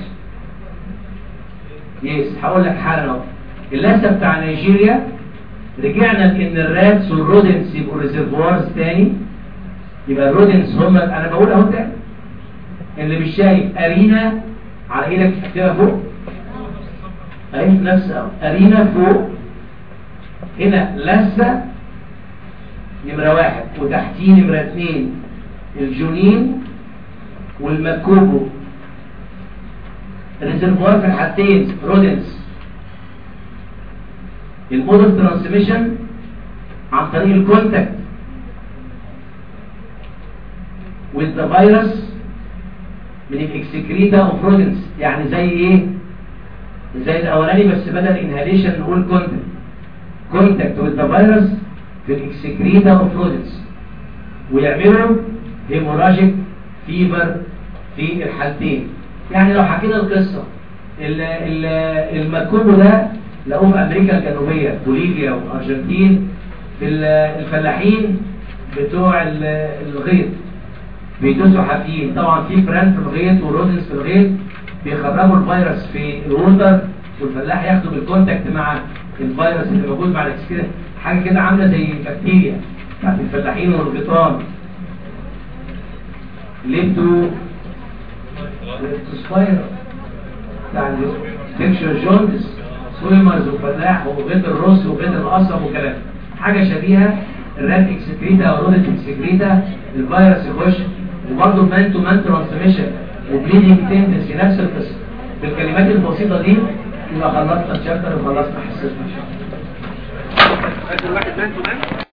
يس هقول لك حالا اهو اللسه بتاع نيجيريا رجعنا لان الراتس والرودنس يبقوا ريزرفوارز تاني يبقى الرودنس هم انا بقول اهو تاني اللي مش شايف ارينا على ايدك كده فوق اهي في نفس اهو ارينا فوق هنا لسه نمرة واحد وتحتيه نمرة اتنين الجونين والمكوبو الريزرفوار في الحالتين رودنس المود اوف ترانسميشن عن طريق الكونتاكت with the virus من الاكسكريتا اوف رودنس يعني زي ايه زي الاولاني بس بدل انهاليشن نقول كونتاكت كونتاكت with the virus في الاكسكريتا اوف رودنس ويعملوا هيموراجيك فيفر في الحالتين يعني لو حكينا القصة المكوبو ده لقوه في امريكا الجنوبية بوليفيا وارجنتين في الفلاحين بتوع الغيط بيدوسوا حافيين طبعا في فران في الغيط ورودنس في الغيط بيخرجوا الفيروس في الووتر والفلاح ياخده بالكونتاكت مع الفيروس اللي موجود مع الاكسكريت حاجه كده عامله زي البكتيريا بتاعت الفلاحين والغيطان ليبتو سبايرا بتاع الانفكشن جوندس سويمرز وفلاح وغيط الرز وغيط القصب وكلام حاجه شبيهه الرات اكسكريتا او رودت اكسكريتا الفيروس يخش وبرضه مان تو مان ترانسميشن وبليدنج تندنسي نفس القصه بالكلمات البسيطه دي يبقى خلصنا الشابتر وخلصنا حصتنا ان شاء الله واحد مان تو مان